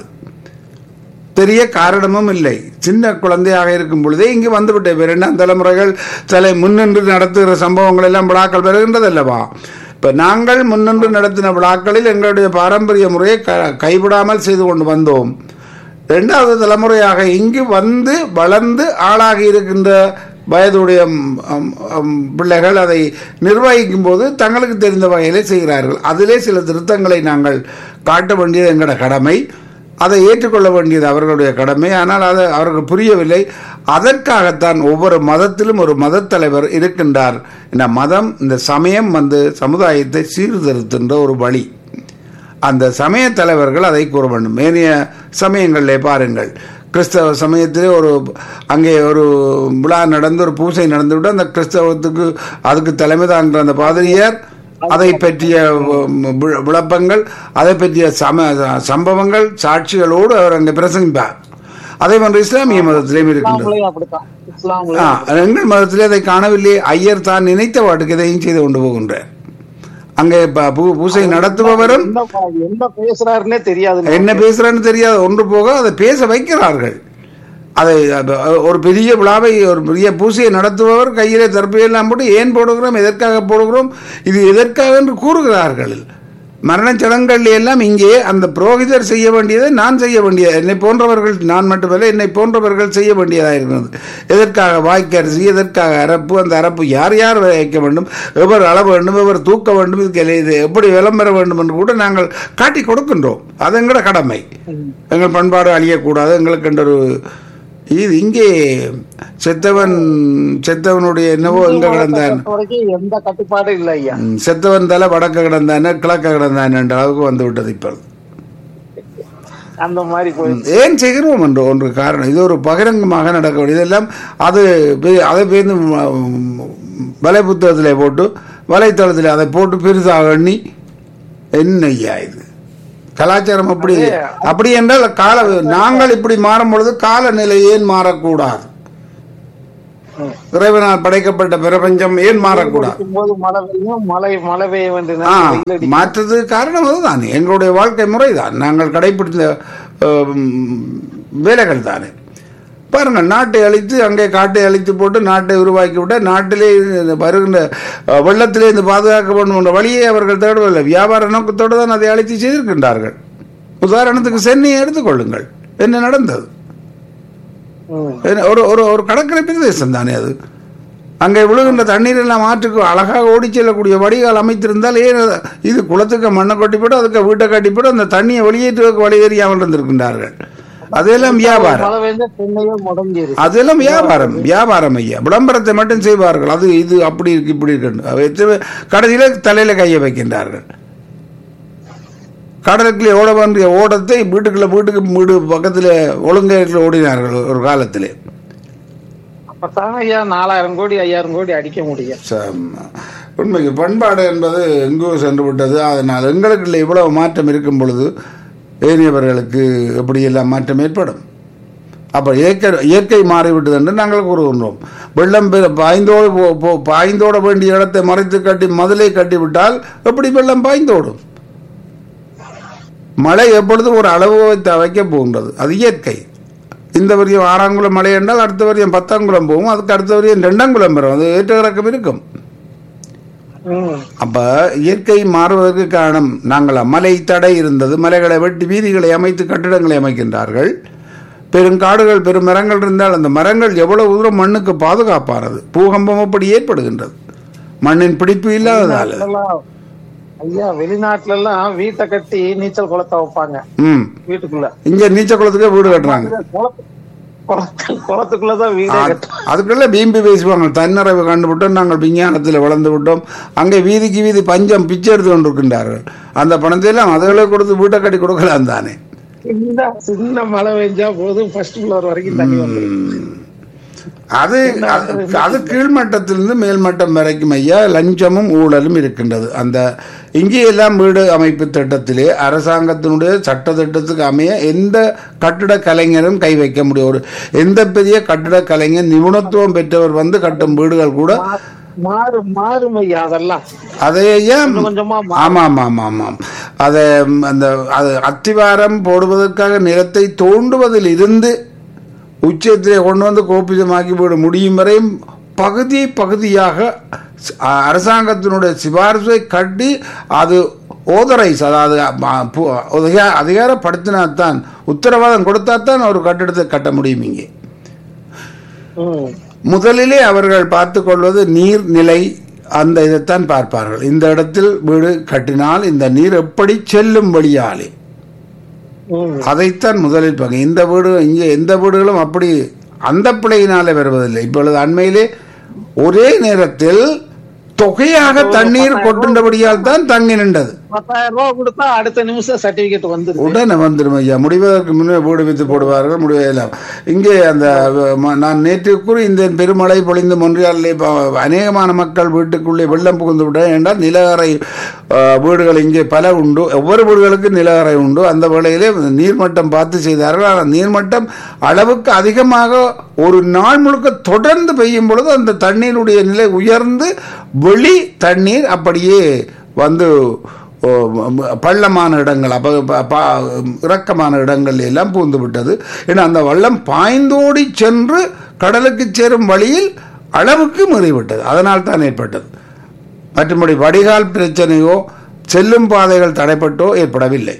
தெரிய காரணமும் இல்லை சின்ன குழந்தையாக இருக்கும் பொழுதே இங்கு வந்துவிட்ட இரண்டாம் தலைமுறைகள் தலை முன்னின்று நடத்துகிற சம்பவங்கள் எல்லாம் விழாக்கள் வருகின்றது அல்லவா இப்ப நாங்கள் முன்னின்று நடத்தின விழாக்களில் எங்களுடைய பாரம்பரிய முறையை க- கைவிடாமல் செய்து கொண்டு வந்தோம் இரண்டாவது தலைமுறையாக இங்கு வந்து வளர்ந்து ஆளாகி இருக்கின்ற வயதுடைய ம், ம், ம், பிள்ளைகள் அதை நிர்வகிக்கும் போது தங்களுக்கு தெரிந்த வகையிலே செய்கிறார்கள் அதிலே சில திருத்தங்களை நாங்கள் காட்ட வேண்டியது எங்களோட கடமை அதை ஏற்றுக்கொள்ள வேண்டியது அவர்களுடைய கடமை ஆனால் அது அவருக்கு புரியவில்லை அதற்காகத்தான் ஒவ்வொரு மதத்திலும் ஒரு மதத் தலைவர் இருக்கின்றார் இந்த மதம் இந்த சமயம் வந்து சமுதாயத்தை சீர்திருத்துகின்ற ஒரு வழி அந்த சமய தலைவர்கள் அதை கூற வேண்டும் ஏனைய சமயங்களிலே பாருங்கள் கிறிஸ்தவ சமயத்திலே ஒரு அங்கே ஒரு விழா நடந்து ஒரு பூசை நடந்துவிட்டு அந்த கிறிஸ்தவத்துக்கு அதுக்கு தலைமை தாங்குற அந்த பாதிரியார் அதை பற்றிய உம், வி- விளப்பங்கள் அதை பற்றிய சம சம்பவங்கள் சாட்சிகளோடு அவர் அங்கே பிரசங்கிப்பார் அதே போன்று இஸ்லாமிய மதத்திலேயும் இருக்கின்றது இஸ்லாம்லயும் அப்படித்தான் இஸ்லாம்ல ஆ, எங்கள் மதத்திலே அதை காணவில்லை ஐயர் தான் நினைத்த வாட்டுக்கு இதையும் செய்து கொண்டு போகின்றார் அங்கே ப- பூ- பூசை நடத்துபவரும் என்ன ப- என்ன பேசுறாருன்னே தெரியாது என்ன பேசுறான்னு தெரியாது ஒன்று போக அதை பேச வைக்கிறார்கள் அதை அது- ஒரு பெரிய விழாவை ஒரு பெரிய பூசையை நடத்துபவர் கையிலே தற்பையெல்லாம் போட்டு ஏன் போடுகிறோம் எதற்காக போடுகிறோம் இது எதற்காக என்று கூறுகிறார்கள் மரணச் சடங்குகள் எல்லாம் இங்கே அந்த புரோகிதர் செய்ய வேண்டியதை நான் செய்ய வேண்டியது என்னை போன்றவர்கள் நான் மட்டுமல்ல என்னை போன்றவர்கள் செய்ய வேண்டியதாக இருக்கிறது எதற்காக வாய்க்கரிசி எதற்காக அரப்பு அந்த அரப்பு யார் யார் வைக்க வேண்டும் எவர் அள வேண்டும் எவர் தூக்க வேண்டும் இதுக்கு எல்லாம் இது எப்படி விளம்பர வேண்டும் என்று கூட நாங்கள் காட்டி கொடுக்கின்றோம் அது எங்களோட கடமை எங்கள் பண்பாடு அழியக்கூடாது எங்களுக்கு என்ற ஒரு இது இங்கே செத்தவன் செத்தவனுடைய என்னவோ எங்க கிடந்தான் பொறுத்த வரைக்கும் எந்த கட்டுப்பாடும் இல்ல ஐயா ம், செத்தவன் தலை வடக்க கிடந்தானே கிழக்க கிடந்தானே என்ற அளவுக்கு வந்து விட்டது இப்பொழுது அந்த மாதிரி போய் ஏன் செய்கிறோம் என்று ஒன்று காரணம் இது ஒரு பகிரங்கமாக நடக்க வேண்டியது இதெல்லாம் அது பெ- அதை பேருந்து வலை புத்தகத்திலே போட்டு வலைத்தளத்தில் அதை போட்டு பெரிதாக எண்ணி என்ன ஐயா இது கலாச்சாரம் அப்படி அப்படி என்றால் கால நாங்கள் இப்படி மாறும் பொழுது காலநிலை ஏன் மாறக்கூடாது இறைவனால் படைக்கப்பட்ட பிரபஞ்சம் ஏன் மாறக்கூடாது போது மழை பெய்யும் மழை மழை பெய்ய வேண்டிய ஆ நேரத்துல வெயில் அடிக்கும். மாற்றது காரணம் அதுதான் எங்களுடைய வாழ்க்கை முறை தான் நாங்கள் கடைபிடித்த அஹ், வேலைகள் தானே பாருங்கள் நாட்டை அழித்து அங்கே காட்டை அழித்து போட்டு நாட்டை உருவாக்கி விட்ட நாட்டிலே வருகின்ற அஹ், வெள்ளத்திலே இருந்து பாதுகாக்க வேண்டும் என்ற வழியை அவர்கள் தேடவில்லை வியாபார நோக்கத்தோடு தான் அதை அழித்து செய்திருக்கின்றார்கள் உதாரணத்துக்கு சென்னையை எடுத்துக்கொள்ளுங்கள் என்ன நடந்தது ம். என்ன, ஒரு ஒரு ஒரு கடற்கரை பிரதேசம் தானே அது அங்கே விழுகின்ற தண்ணீர் எல்லாம் ஆற்றுக்கு அழகாக ஓடிச் செல்லக்கூடிய வடிகால் அமைத்திருந்தால் ஏன் அது- இது குளத்துக்கு மண்ணை கொட்டி போட்டு அதுக்கு வீட்டை கட்டி போட்டு அந்த தண்ணியை வெளியேற்றுவதற்கு வழி தெரியாமல் இருந்திருக்கின்றார்கள் அதெல்லாம் வியாபாரம் மழை பெய்ஞ்சா சென்னையே முடங்கிரு அதெல்லாம் வியாபாரம் வியாபாரம் ஐயா விளம்பரத்தை மட்டும் செய்வார்கள் அது இது அப்படி இருக்கு இப்படி இருக்கு அவை எத்தனை- கடைசியில தலையில கையை வைக்கின்றார்கள் கடலுக்குள்ளே ஓட வேண்டிய ஓடத்தை வீட்டுக்குள்ள வீட்டுக்கு வீடு பக்கத்துல ஒழுங்கையில் ஓடினார்கள் ஒரு காலத்திலே அப்பதான் ஐயா நாலாயிரம் கோடி ஐயாயிரம் கோடி அடிக்க முடியும் சம். உண்மைக்கு பண்பாடு என்பது எங்கோ சென்று விட்டது அதனால் எங்களுக்குள்ள இவ்வளவு மாற்றம் இருக்கும் பொழுது ஏனையவர்களுக்கு எப்படியெல்லாம் மாற்றம் ஏற்படும் அப்போ இயற்கை இயற்கை மாறிவிட்டது என்று நாங்கள் கூறுகின்றோம் வெள்ளம் பெரு- பாய்ந்தோடு போ- போ- பாய்ந்தோட வேண்டிய இடத்தை மறைத்து கட்டி மதிலை கட்டிவிட்டால் எப்படி வெள்ளம் பாய்ந்தோடும் மழை எப்பொழுதும் ஒரு அளவு வைத்து வைக்க போகின்றது அது இயற்கை இந்த வரியம் ஆறாங்குளம் மழை என்றால் அடுத்த வரியம் பத்தாங்குளம் போகும் அதுக்கு அடுத்த வரியம் ரெண்டாங்குளம் வரும் அது ஏற்ற இறக்கம் இருக்கும் ம். அப்ப இயற்கை மாறுவதற்கு காரணம் நாங்கள் மலை தடை இருந்தது மலைகளை வெட்டி வீதிகளை அமைத்து கட்டிடங்களை அமைக்கின்றார்கள் பெருங்காடுகள் பெரும் மரங்கள் இருந்தால் அந்த மரங்கள் எவ்வளவு தூரம் மண்ணுக்கு பாதுகாப்பானது பூகம்பம் அப்படி ஏற்படுகின்றது மண்ணின் பிடிப்பு இல்லாததால் இதெல்லாம் ஐயா வெளிநாட்டுல எல்லாம் வீட்டை கட்டி நீச்சல் குளத்தை வைப்பாங்க ம் வீட்டுக்குள்ள இங்க நீச்சல் குளத்துக்கே வீடு கட்டுறாங்க குளத்து- குளத்து- குளத்துக்குள்ளதான் வீடே அது- கட்டும் அதுக்குள்ள பீம்பி பேசுவாங்க தன்னிறைவு கண்டுவிட்டோம் நாங்கள் விஞ்ஞானத்தில் வளர்ந்து விட்டோம் அங்கே வீதிக்கு வீதி பஞ்சம் பிச்சை எடுத்து கொண்டிருக்கின்றார்கள் அந்த பணத்தை எல்லாம் அதுகளை கொடுத்து வீட்டை கட்டி கொடுக்கலாம் தானே சின்ன சின்ன மழை பெஞ்சா போதும் ஃபர்ஸ்ட் ஃப்ளோர் வரைக்கும் தண்ணி வந்துடும் அது அது- அது கீழ்மட்டத்திலிருந்து மேல்மட்டம் வரைக்கும் ஐயா லஞ்சமும் ஊழலும் இருக்கின்றது அந்த இங்கே எல்லாம் வீடு அமைப்பு திட்டத்திலே அரசாங்கத்தினுடைய சட்ட திட்டத்துக்கு அமைய எந்த கட்டிட கலைஞரும் கை வைக்க முடியும் ஒரு எந்த பெரிய கட்டிட கலைஞர் நிபுணத்துவம் பெற்றவர் வந்து கட்டும் வீடுகள் கூட மாறும் மாறும் ஐயா அதெல்லாம் அதையே கொஞ்சம் கொஞ்சமா மா- ஆமாம் ஆமாம் ஆமாம் அதை ம், அந்த அது அத்திவாரம் போடுவதற்காக நிலத்தை தோண்டுவதில் இருந்து உச்சத்திலே கொண்டு வந்து கோப்பிதமாக்கி விட முடியும் வரையும் பகுதி பகுதியாக ஸ்- அ- அரசாங்கத்தினுடைய சிபாரிசை கட்டி அது ஓதரைஸ் அதாவது அ, பு- அதிகா- அதிகாரப்படுத்தினாத்தான் உத்தரவாதம் கொடுத்தாத்தான் ஒரு கட்டிடத்தை கட்ட முடியும் இங்கே ம். முதலிலே அவர்கள் பார்த்து கொள்வது நீர்நிலை அந்த இதைத்தான் பார்ப்பார்கள் இந்த இடத்தில் வீடு கட்டினால் இந்த நீர் எப்படி செல்லும் வழியாலே ம். அதைத்தான் முதலில் பார்க்க இந்த வீடு இங்கே எந்த வீடுகளும் அப்படி அந்த பிழையினாலே வருவதில்லை இப்பொழுது அண்மையிலே ஒரே நேரத்தில் தொகையாக தண்ணீர் கொட்டுண்டபடியால் தான் தங்கி நின்றது பத்தாயிரம் ரூபாய் கொடுத்தா அடுத்த நிமிஷம் சர்டிபிகேட் வந்துருது உடனே வந்துடும் ஐயா முடிவதற்கு முன்னே வீடு வித்து போடுவார்கள் முடிவெல்லாம் இங்கே அந்த ம- நான் நேற்று கூறி இந்த பெருமழை பொழிந்து மொன்றியாலே ப- அநேகமான மக்கள் வீட்டுக்குள்ளே வெள்ளம் புகுந்து விட்டேன் என்றால் நிலவரை அஹ், வீடுகள் இங்கே பல உண்டு ஒவ்வொரு வீடுகளுக்கும் நிலவரை உண்டு அந்த வேளையிலே நீர்மட்டம் பார்த்து செய்தார்கள் ஆனால் நீர்மட்டம் அளவுக்கு அதிகமாக ஒரு நாள் முழுக்க தொடர்ந்து பெய்யும் பொழுது அந்த தண்ணீருடைய நிலை உயர்ந்து வெளி தண்ணீர் அப்படியே வந்து ஓ, ம- பள்ளமான இடங்கள் அப்ப ப- ப- இறக்கமான இடங்கள் எல்லாம் பூந்து விட்டது ஏன்னா அந்த வள்ளம் பாய்ந்தோடி சென்று கடலுக்கு சேரும் வழியில் அளவுக்கு மீறிவிட்டது அதனால் தான் ஏற்பட்டது மற்றபடி வடிகால் பிரச்சனையோ செல்லும் பாதைகள் தடைப்பட்டோ ஏற்படவில்லை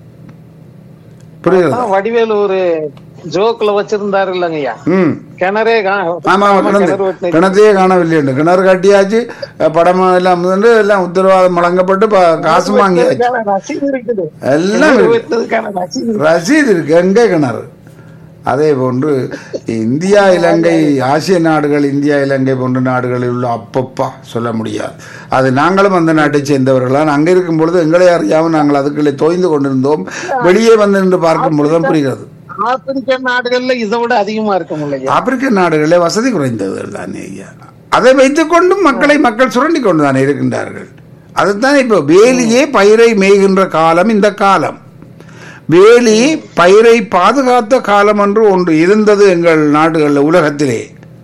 புரியுது அதான் வடிவேலு ஒரு ஜோக்ல வச்சிருந்தாரு இல்லைங்கய்யா ம் கிணறே கா- ஆமா ஆமா, கிணறு கிணறு வெட்டின- கிணத்தையே காணவில்லை என்று கிணறு கட்டியாச்சு அஹ், படம் எல்லாம் வந்து எல்லாம் உத்தரவாதம் வழங்கப்பட்டு ப- காசு வாங்கியாச்சு வெட்டினதுக்கான ரசீது இருக்குது எல்லாம் கிணறு இருக்கு. வெட்டினதுக்கான ரசீது இருக்கு. ரசீது இருக்கு எங்கே கிணறு அதே போன்று இந்தியா இலங்கை ஆசிய நாடுகள் இந்தியா இலங்கை போன்ற நாடுகளில் உள்ள அப்பப்பா சொல்ல முடியாது அது நாங்களும் அந்த நாட்டை சேர்ந்தவர்களான் அங்கே இருக்கும் பொழுது எங்களை அறியாமல் நாங்கள் அதுக்குள்ளே தோய்ந்து கொண்டிருந்தோம் வெளியே வந்து நின்று பார்க்கும் பொழுதுதான் புரிகிறது ஆப்பிரிக்க நாடுகள்ல இதை விட அதிகமா இருக்கும் இல்லையா ஆப்பிரிக்க நாடுகளிலே வசதி குறைந்தது தானே ஐயா அதை வைத்துக்கொண்டும் மக்களை மக்கள் சுரண்டி கொண்டு தானே இருக்கின்றார்கள் அதுதான் இப்போ வேலியே பயிரை மேய்கின்ற காலம் இந்த காலம் வேலி பயிரை பாதுகாத்த காலம் என்று ஒன்று இருந்தது எங்கள் நாடுகளில் உலகத்திலே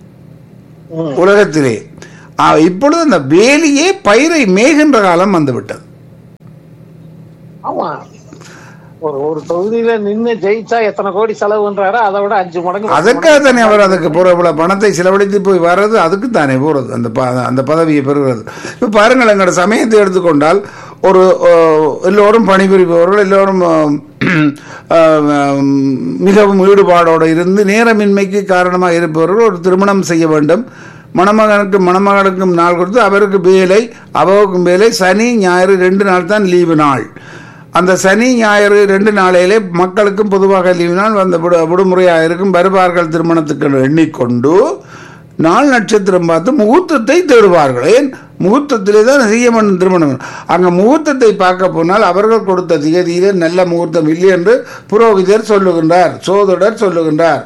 ம். உலகத்திலே ஆ, இப்பொழுது அந்த வேலியே பயிரை மேய்கின்ற காலம் வந்துவிட்டது ஆமா ஒரு ஒரு தொகுதியில நின்னு ஜெயிச்சா எத்தனை கோடி செலவுன்றாரோ அதை விட அஞ்சு மடங்கு அதற்காக தானே அவர் அதுக்கு போற இவ்வளவு பணத்தை செலவழித்து போய் வர்றது அதுக்கு தானே போறது அந்த ப- அந்த பதவியை பெறுகிறது இப்போ பாருங்கள் எங்களோட சமயத்தை எடுத்துக்கொண்டால் ஒரு ஓ, எல்லோரும் பணிபுரிபவர்கள் எல்லோரும் ஆ, ஆ, மிகவும் ஈடுபாடோடு இருந்து நேரமின்மைக்கு காரணமாக இருப்பவர்கள் ஒரு திருமணம் செய்ய வேண்டும் மணமகனுக்கும் மணமகனுக்கும் நாள் கொடுத்து அவருக்கு வேலை அவருக்கும் வேலை சனி ஞாயிறு ரெண்டு நாள் தான் லீவு நாள் அந்த சனி ஞாயிறு ரெண்டு நாளையிலே மக்களுக்கும் பொதுவாக லீவு நாள் அந்த விடு- விடுமுறையாக இருக்கும் வருவார்கள் திருமணத்துக்கு எண்ணிக்கொண்டு நாள் நட்சத்திரம் பார்த்து முகூர்த்தத்தை தேடுவார்கள் ஏன் முகூர்த்தத்திலே தான் செய்யமன் திருமணம் அங்கே முகூர்த்தத்தை பார்க்க போனால் அவர்கள் கொடுத்த திகதியிலே நல்ல முகூர்த்தம் இல்லை என்று புரோகிதர் சொல்லுகின்றார் சோதரர் சொல்லுகின்றார்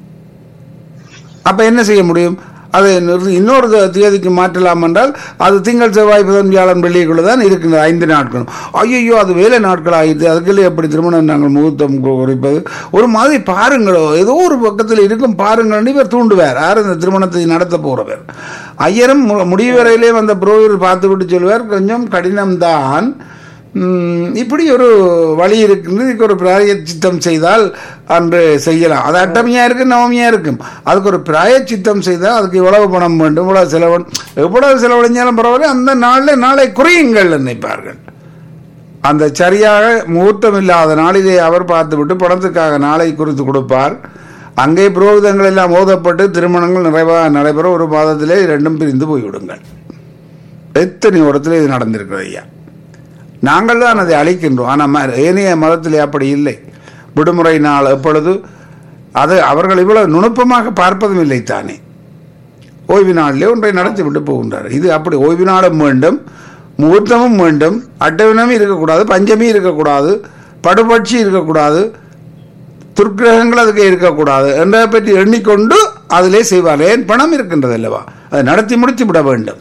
அப்ப என்ன செய்ய முடியும் அதை நிறுத்தி இன்னொரு த- தேதிக்கு மாற்றலாம் என்றால் அது திங்கள் செவ்வாய் புதன் வியாழன் வெள்ளிக்குள்ள தான் இருக்கின்றது ஐந்து நாட்களும் ஐயோ அது வேலை நாட்கள் ஆகிட்டு அதுக்குள்ளே எப்படி திருமணம் நாங்கள் முகூர்த்தம் கு- குறிப்பது ஒரு மாதிரி பாருங்களோ ஏதோ ஒரு பக்கத்தில் இருக்கும் பாருங்கள் இவர் தூண்டுவார் யார் இந்த திருமணத்தை நடத்த போறவர் ஐயரும் மு- முடிவு வரையிலே வந்த புரோகிதர் பார்த்து விட்டு சொல்வார் கொஞ்சம் கடினம்தான் ம், இப்படி ஒரு வழி இருக்குது இதுக்கு ஒரு பிராயச்சித்தம் செய்தால் அன்று செய்யலாம் அது அட்டமியா இருக்கு நவமியா இருக்கும் அதுக்கு ஒரு பிராயச்சித்தம் செய்தால் அதுக்கு இவ்வளவு பணம் வேண்டும் இவ்வளவு செலவு எவ்வளவு செலவழிஞ்சாலும் பரவாயில்ல அந்த நாளில் நாளை குறையுங்கள் நினைப்பார்கள் அந்த சரியாக முகூர்த்தம் இல்லாத நாளிலே அவர் பார்த்துவிட்டு பணத்துக்காக நாளை குறித்து கொடுப்பார் அங்கே புரோகிதங்கள் எல்லாம் மோதப்பட்டு திருமணங்கள் நிறைவாக நடைபெற ஒரு மாதத்திலே இரண்டும் பிரிந்து போய்விடுங்கள் எத்தனை இடத்துல இது நடந்திருக்கிறது ஐயா நாங்கள் தான் அதை அழிக்கின்றோம் ஆனால் ஏனைய மதத்திலே அப்படி இல்லை விடுமுறை நாள் எப்பொழுது அது அவர்கள் இவ்வளவு நுணுப்பமாக பார்ப்பதும் இல்லை தானே ஓய்வு நாளிலே ஒன்றை நடத்தி விட்டு போகின்றார் இது அப்படி ஓய்வு நாளும் வேண்டும் முகூர்த்தமும் வேண்டும் அட்டவினமும் இருக்கக்கூடாது பஞ்சமி இருக்கக்கூடாது படுபட்சி இருக்கக்கூடாது துர்க்கிரகங்கள் அதுக்கு இருக்கக்கூடாது என்பதை பற்றி எண்ணிக்கொண்டு அதிலே செய்வார் ஏன் பணம் இருக்கின்றது அல்லவா அதை நடத்தி முடித்து விட வேண்டும்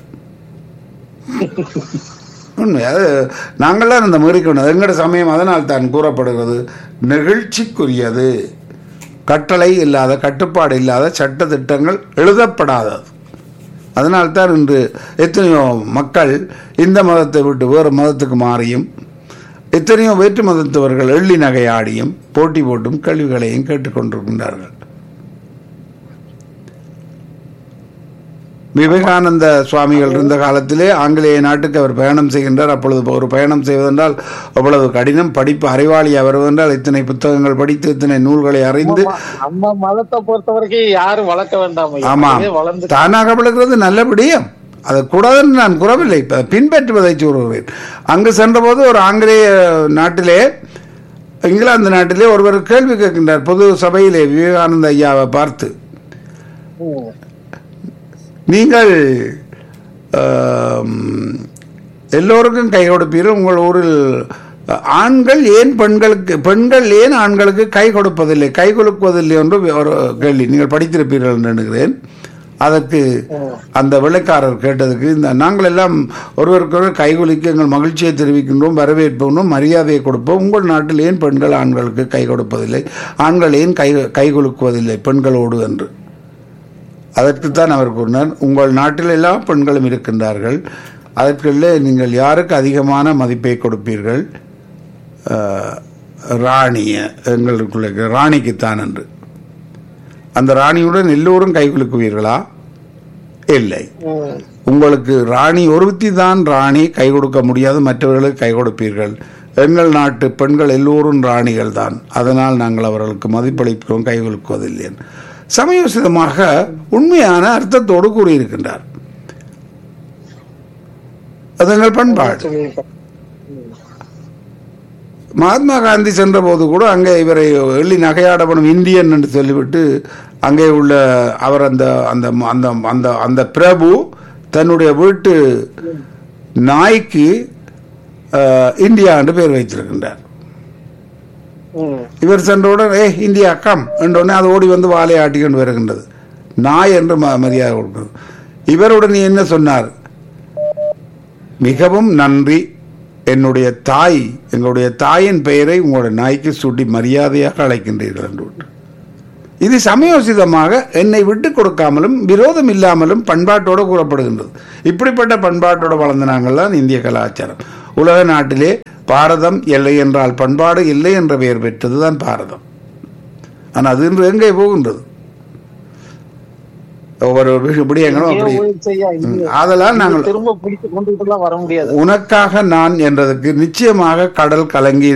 உண்மை அது நாங்கள்லாம் அந்த மீறிக்கொண்டது எங்கட சமயம் அதனால் தான் கூறப்படுகிறது நெகிழ்ச்சிக்குரியது கட்டளை இல்லாத கட்டுப்பாடு இல்லாத சட்ட திட்டங்கள் எழுதப்படாதது அதனால்தான் இன்று எத்தனையோ மக்கள் இந்த மதத்தை விட்டு வேறு மதத்துக்கு மாறியும் எத்தனையோ வேற்று மதத்தவர்கள் எள்ளி நகையாடியும் போட்டி போட்டும் கேள்விகளையும் கேட்டுக்கொண்டிருக்கின்றார்கள் விவேகானந்த சுவாமிகள் இருந்த காலத்திலே ஆங்கிலேய நாட்டுக்கு அவர் பயணம் செய்கின்றார் அப்பொழுது ஒரு பயணம் செய்வதென்றால் அவ்வளவு கடினம் படிப்பு அறிவாளியா வருவதென்றால் இத்தனை புத்தகங்கள் படித்து இத்தனை நூல்களை அறிந்து நம்ம மதத்தை பொறுத்த வரைக்கும் யாரும் வளர்க்க வேண்டாம் ஐயா. ஆமாம் அதுவே வளர்ந்து தானாக விழுகிறது நல்ல விடயம் அது கூடாதுன்னு நான் கூறவில்லை இப்ப பின்பற்றுவதை கூறுகிறேன் அங்கு சென்றபோது ஒரு ஆங்கிலேய நாட்டிலே இங்கிலாந்து நாட்டிலே ஒருவர் கேள்வி கேட்கின்றார் பொது சபையிலே விவேகானந்த ஐயாவை பார்த்து ம். நீங்கள் ஆம், எல்லோருக்கும் கை கொடுப்பீர்கள் உங்கள் ஊரில் ஆண்கள் ஏன் பெண்களுக்கு பெண்கள் ஏன் ஆண்களுக்கு கை கொடுப்பதில்லை கை கொடுப்பதில்லை என்று ஒரு கேள்வி நீங்கள் படித்திருப்பீர்கள் என்று நினைக்கிறேன் அதற்கு அந்த வெள்ளைக்காரர் கேட்டதுக்கு இந்த நாங்கள் எல்லாம் ஒருவருக்கொருவர் கைகுலுக்கி எங்கள் மகிழ்ச்சியை தெரிவிக்கின்றோம் வரவேற்போம் மரியாதையை கொடுப்போம் உங்கள் நாட்டில் ஏன் பெண்கள் ஆண்களுக்கு கை கொடுப்பதில்லை ஆண்கள் ஏன் கை கைகுலுக்குவதில்லை பெண்களோடு என்று அதற்குத்தான் அவர் கூறினார் உங்கள் நாட்டில் எல்லாம் பெண்களும் இருக்கின்றார்கள் அதற்குள்ளே நீங்கள் யாருக்கு அதிகமான மதிப்பை கொடுப்பீர்கள் அஹ், ராணிய எங்களுக்குள்ள இருக்கிற ராணிக்குத்தான் என்று அந்த ராணியுடன் எல்லோரும் கைகுலுக்குவீர்களா இல்லை ம். உங்களுக்கு ராணி ஒருத்தி தான் ராணி கை கொடுக்க முடியாது மற்றவர்களுக்கு கை கொடுப்பீர்கள் எங்கள் நாட்டு பெண்கள் எல்லோரும் ராணிகள் தான் அதனால் நாங்கள் அவர்களுக்கு மதிப்பளிக்கிறோம் கை கொடுக்குவதில்லை சமயோசிதமாக உண்மையான அர்த்தத்தோடு கூறியிருக்கின்றார் அது எங்கள் பண்பாடு சொல்லியிருக்கேன். மகாத்மா காந்தி சென்றபோது கூட அங்கே இவரை எள்ளி நகையாடப்படும் இந்தியன் என்று சொல்லிவிட்டு அங்கே உள்ள அவர் அந்த அந்த அந்த அந்த அந்த பிரபு தன்னுடைய வீட்டு நாய்க்கு அஹ், இந்தியா என்று பெயர் வைத்திருக்கின்றார் ம். இவர் சென்றவுடன் ஏ இந்தியா கம் என்றவுடனே அது ஓடி வந்து வாலை ஆட்டிக்கொண்டு வருகின்றது நாய் என்று ம- மரியாதை கொடுக்கிறது இவருடன் என்ன சொன்னார் மிகவும் நன்றி என்னுடைய தாய் எங்களுடைய தாயின் பெயரை உங்களுடைய நாய்க்கு சூட்டி மரியாதையாக அழைக்கின்றீர்கள் என்று விட்டு. இது சமயோசிதமாக என்னை விட்டு கொடுக்காமலும் விரோதம் இல்லாமலும் பண்பாட்டோடு கூறப்படுகின்றது இப்படிப்பட்ட பண்பாட்டோடு வளர்ந்த நாங்கள் தான் இந்திய கலாச்சாரம் உலக நாட்டிலே பாரதம் இல்லை என்றால் பண்பாடு இல்லை என்ற பெயர் பெற்றதுதான் பாரதம் ஆனால் அது இன்று எங்கே போகின்றது ஒவ்வொரு விஷ- விடயங்களும் இங்கே அப்படி உயிர் செய்ய இங்கே ஆதலால் நாங்கள் திரும்ப பிடித்து கொண்டுட்டு எல்லாம் வர முடியாது உனக்காக நான் என்றதுக்கு நிச்சயமாக கடல் கலங்கி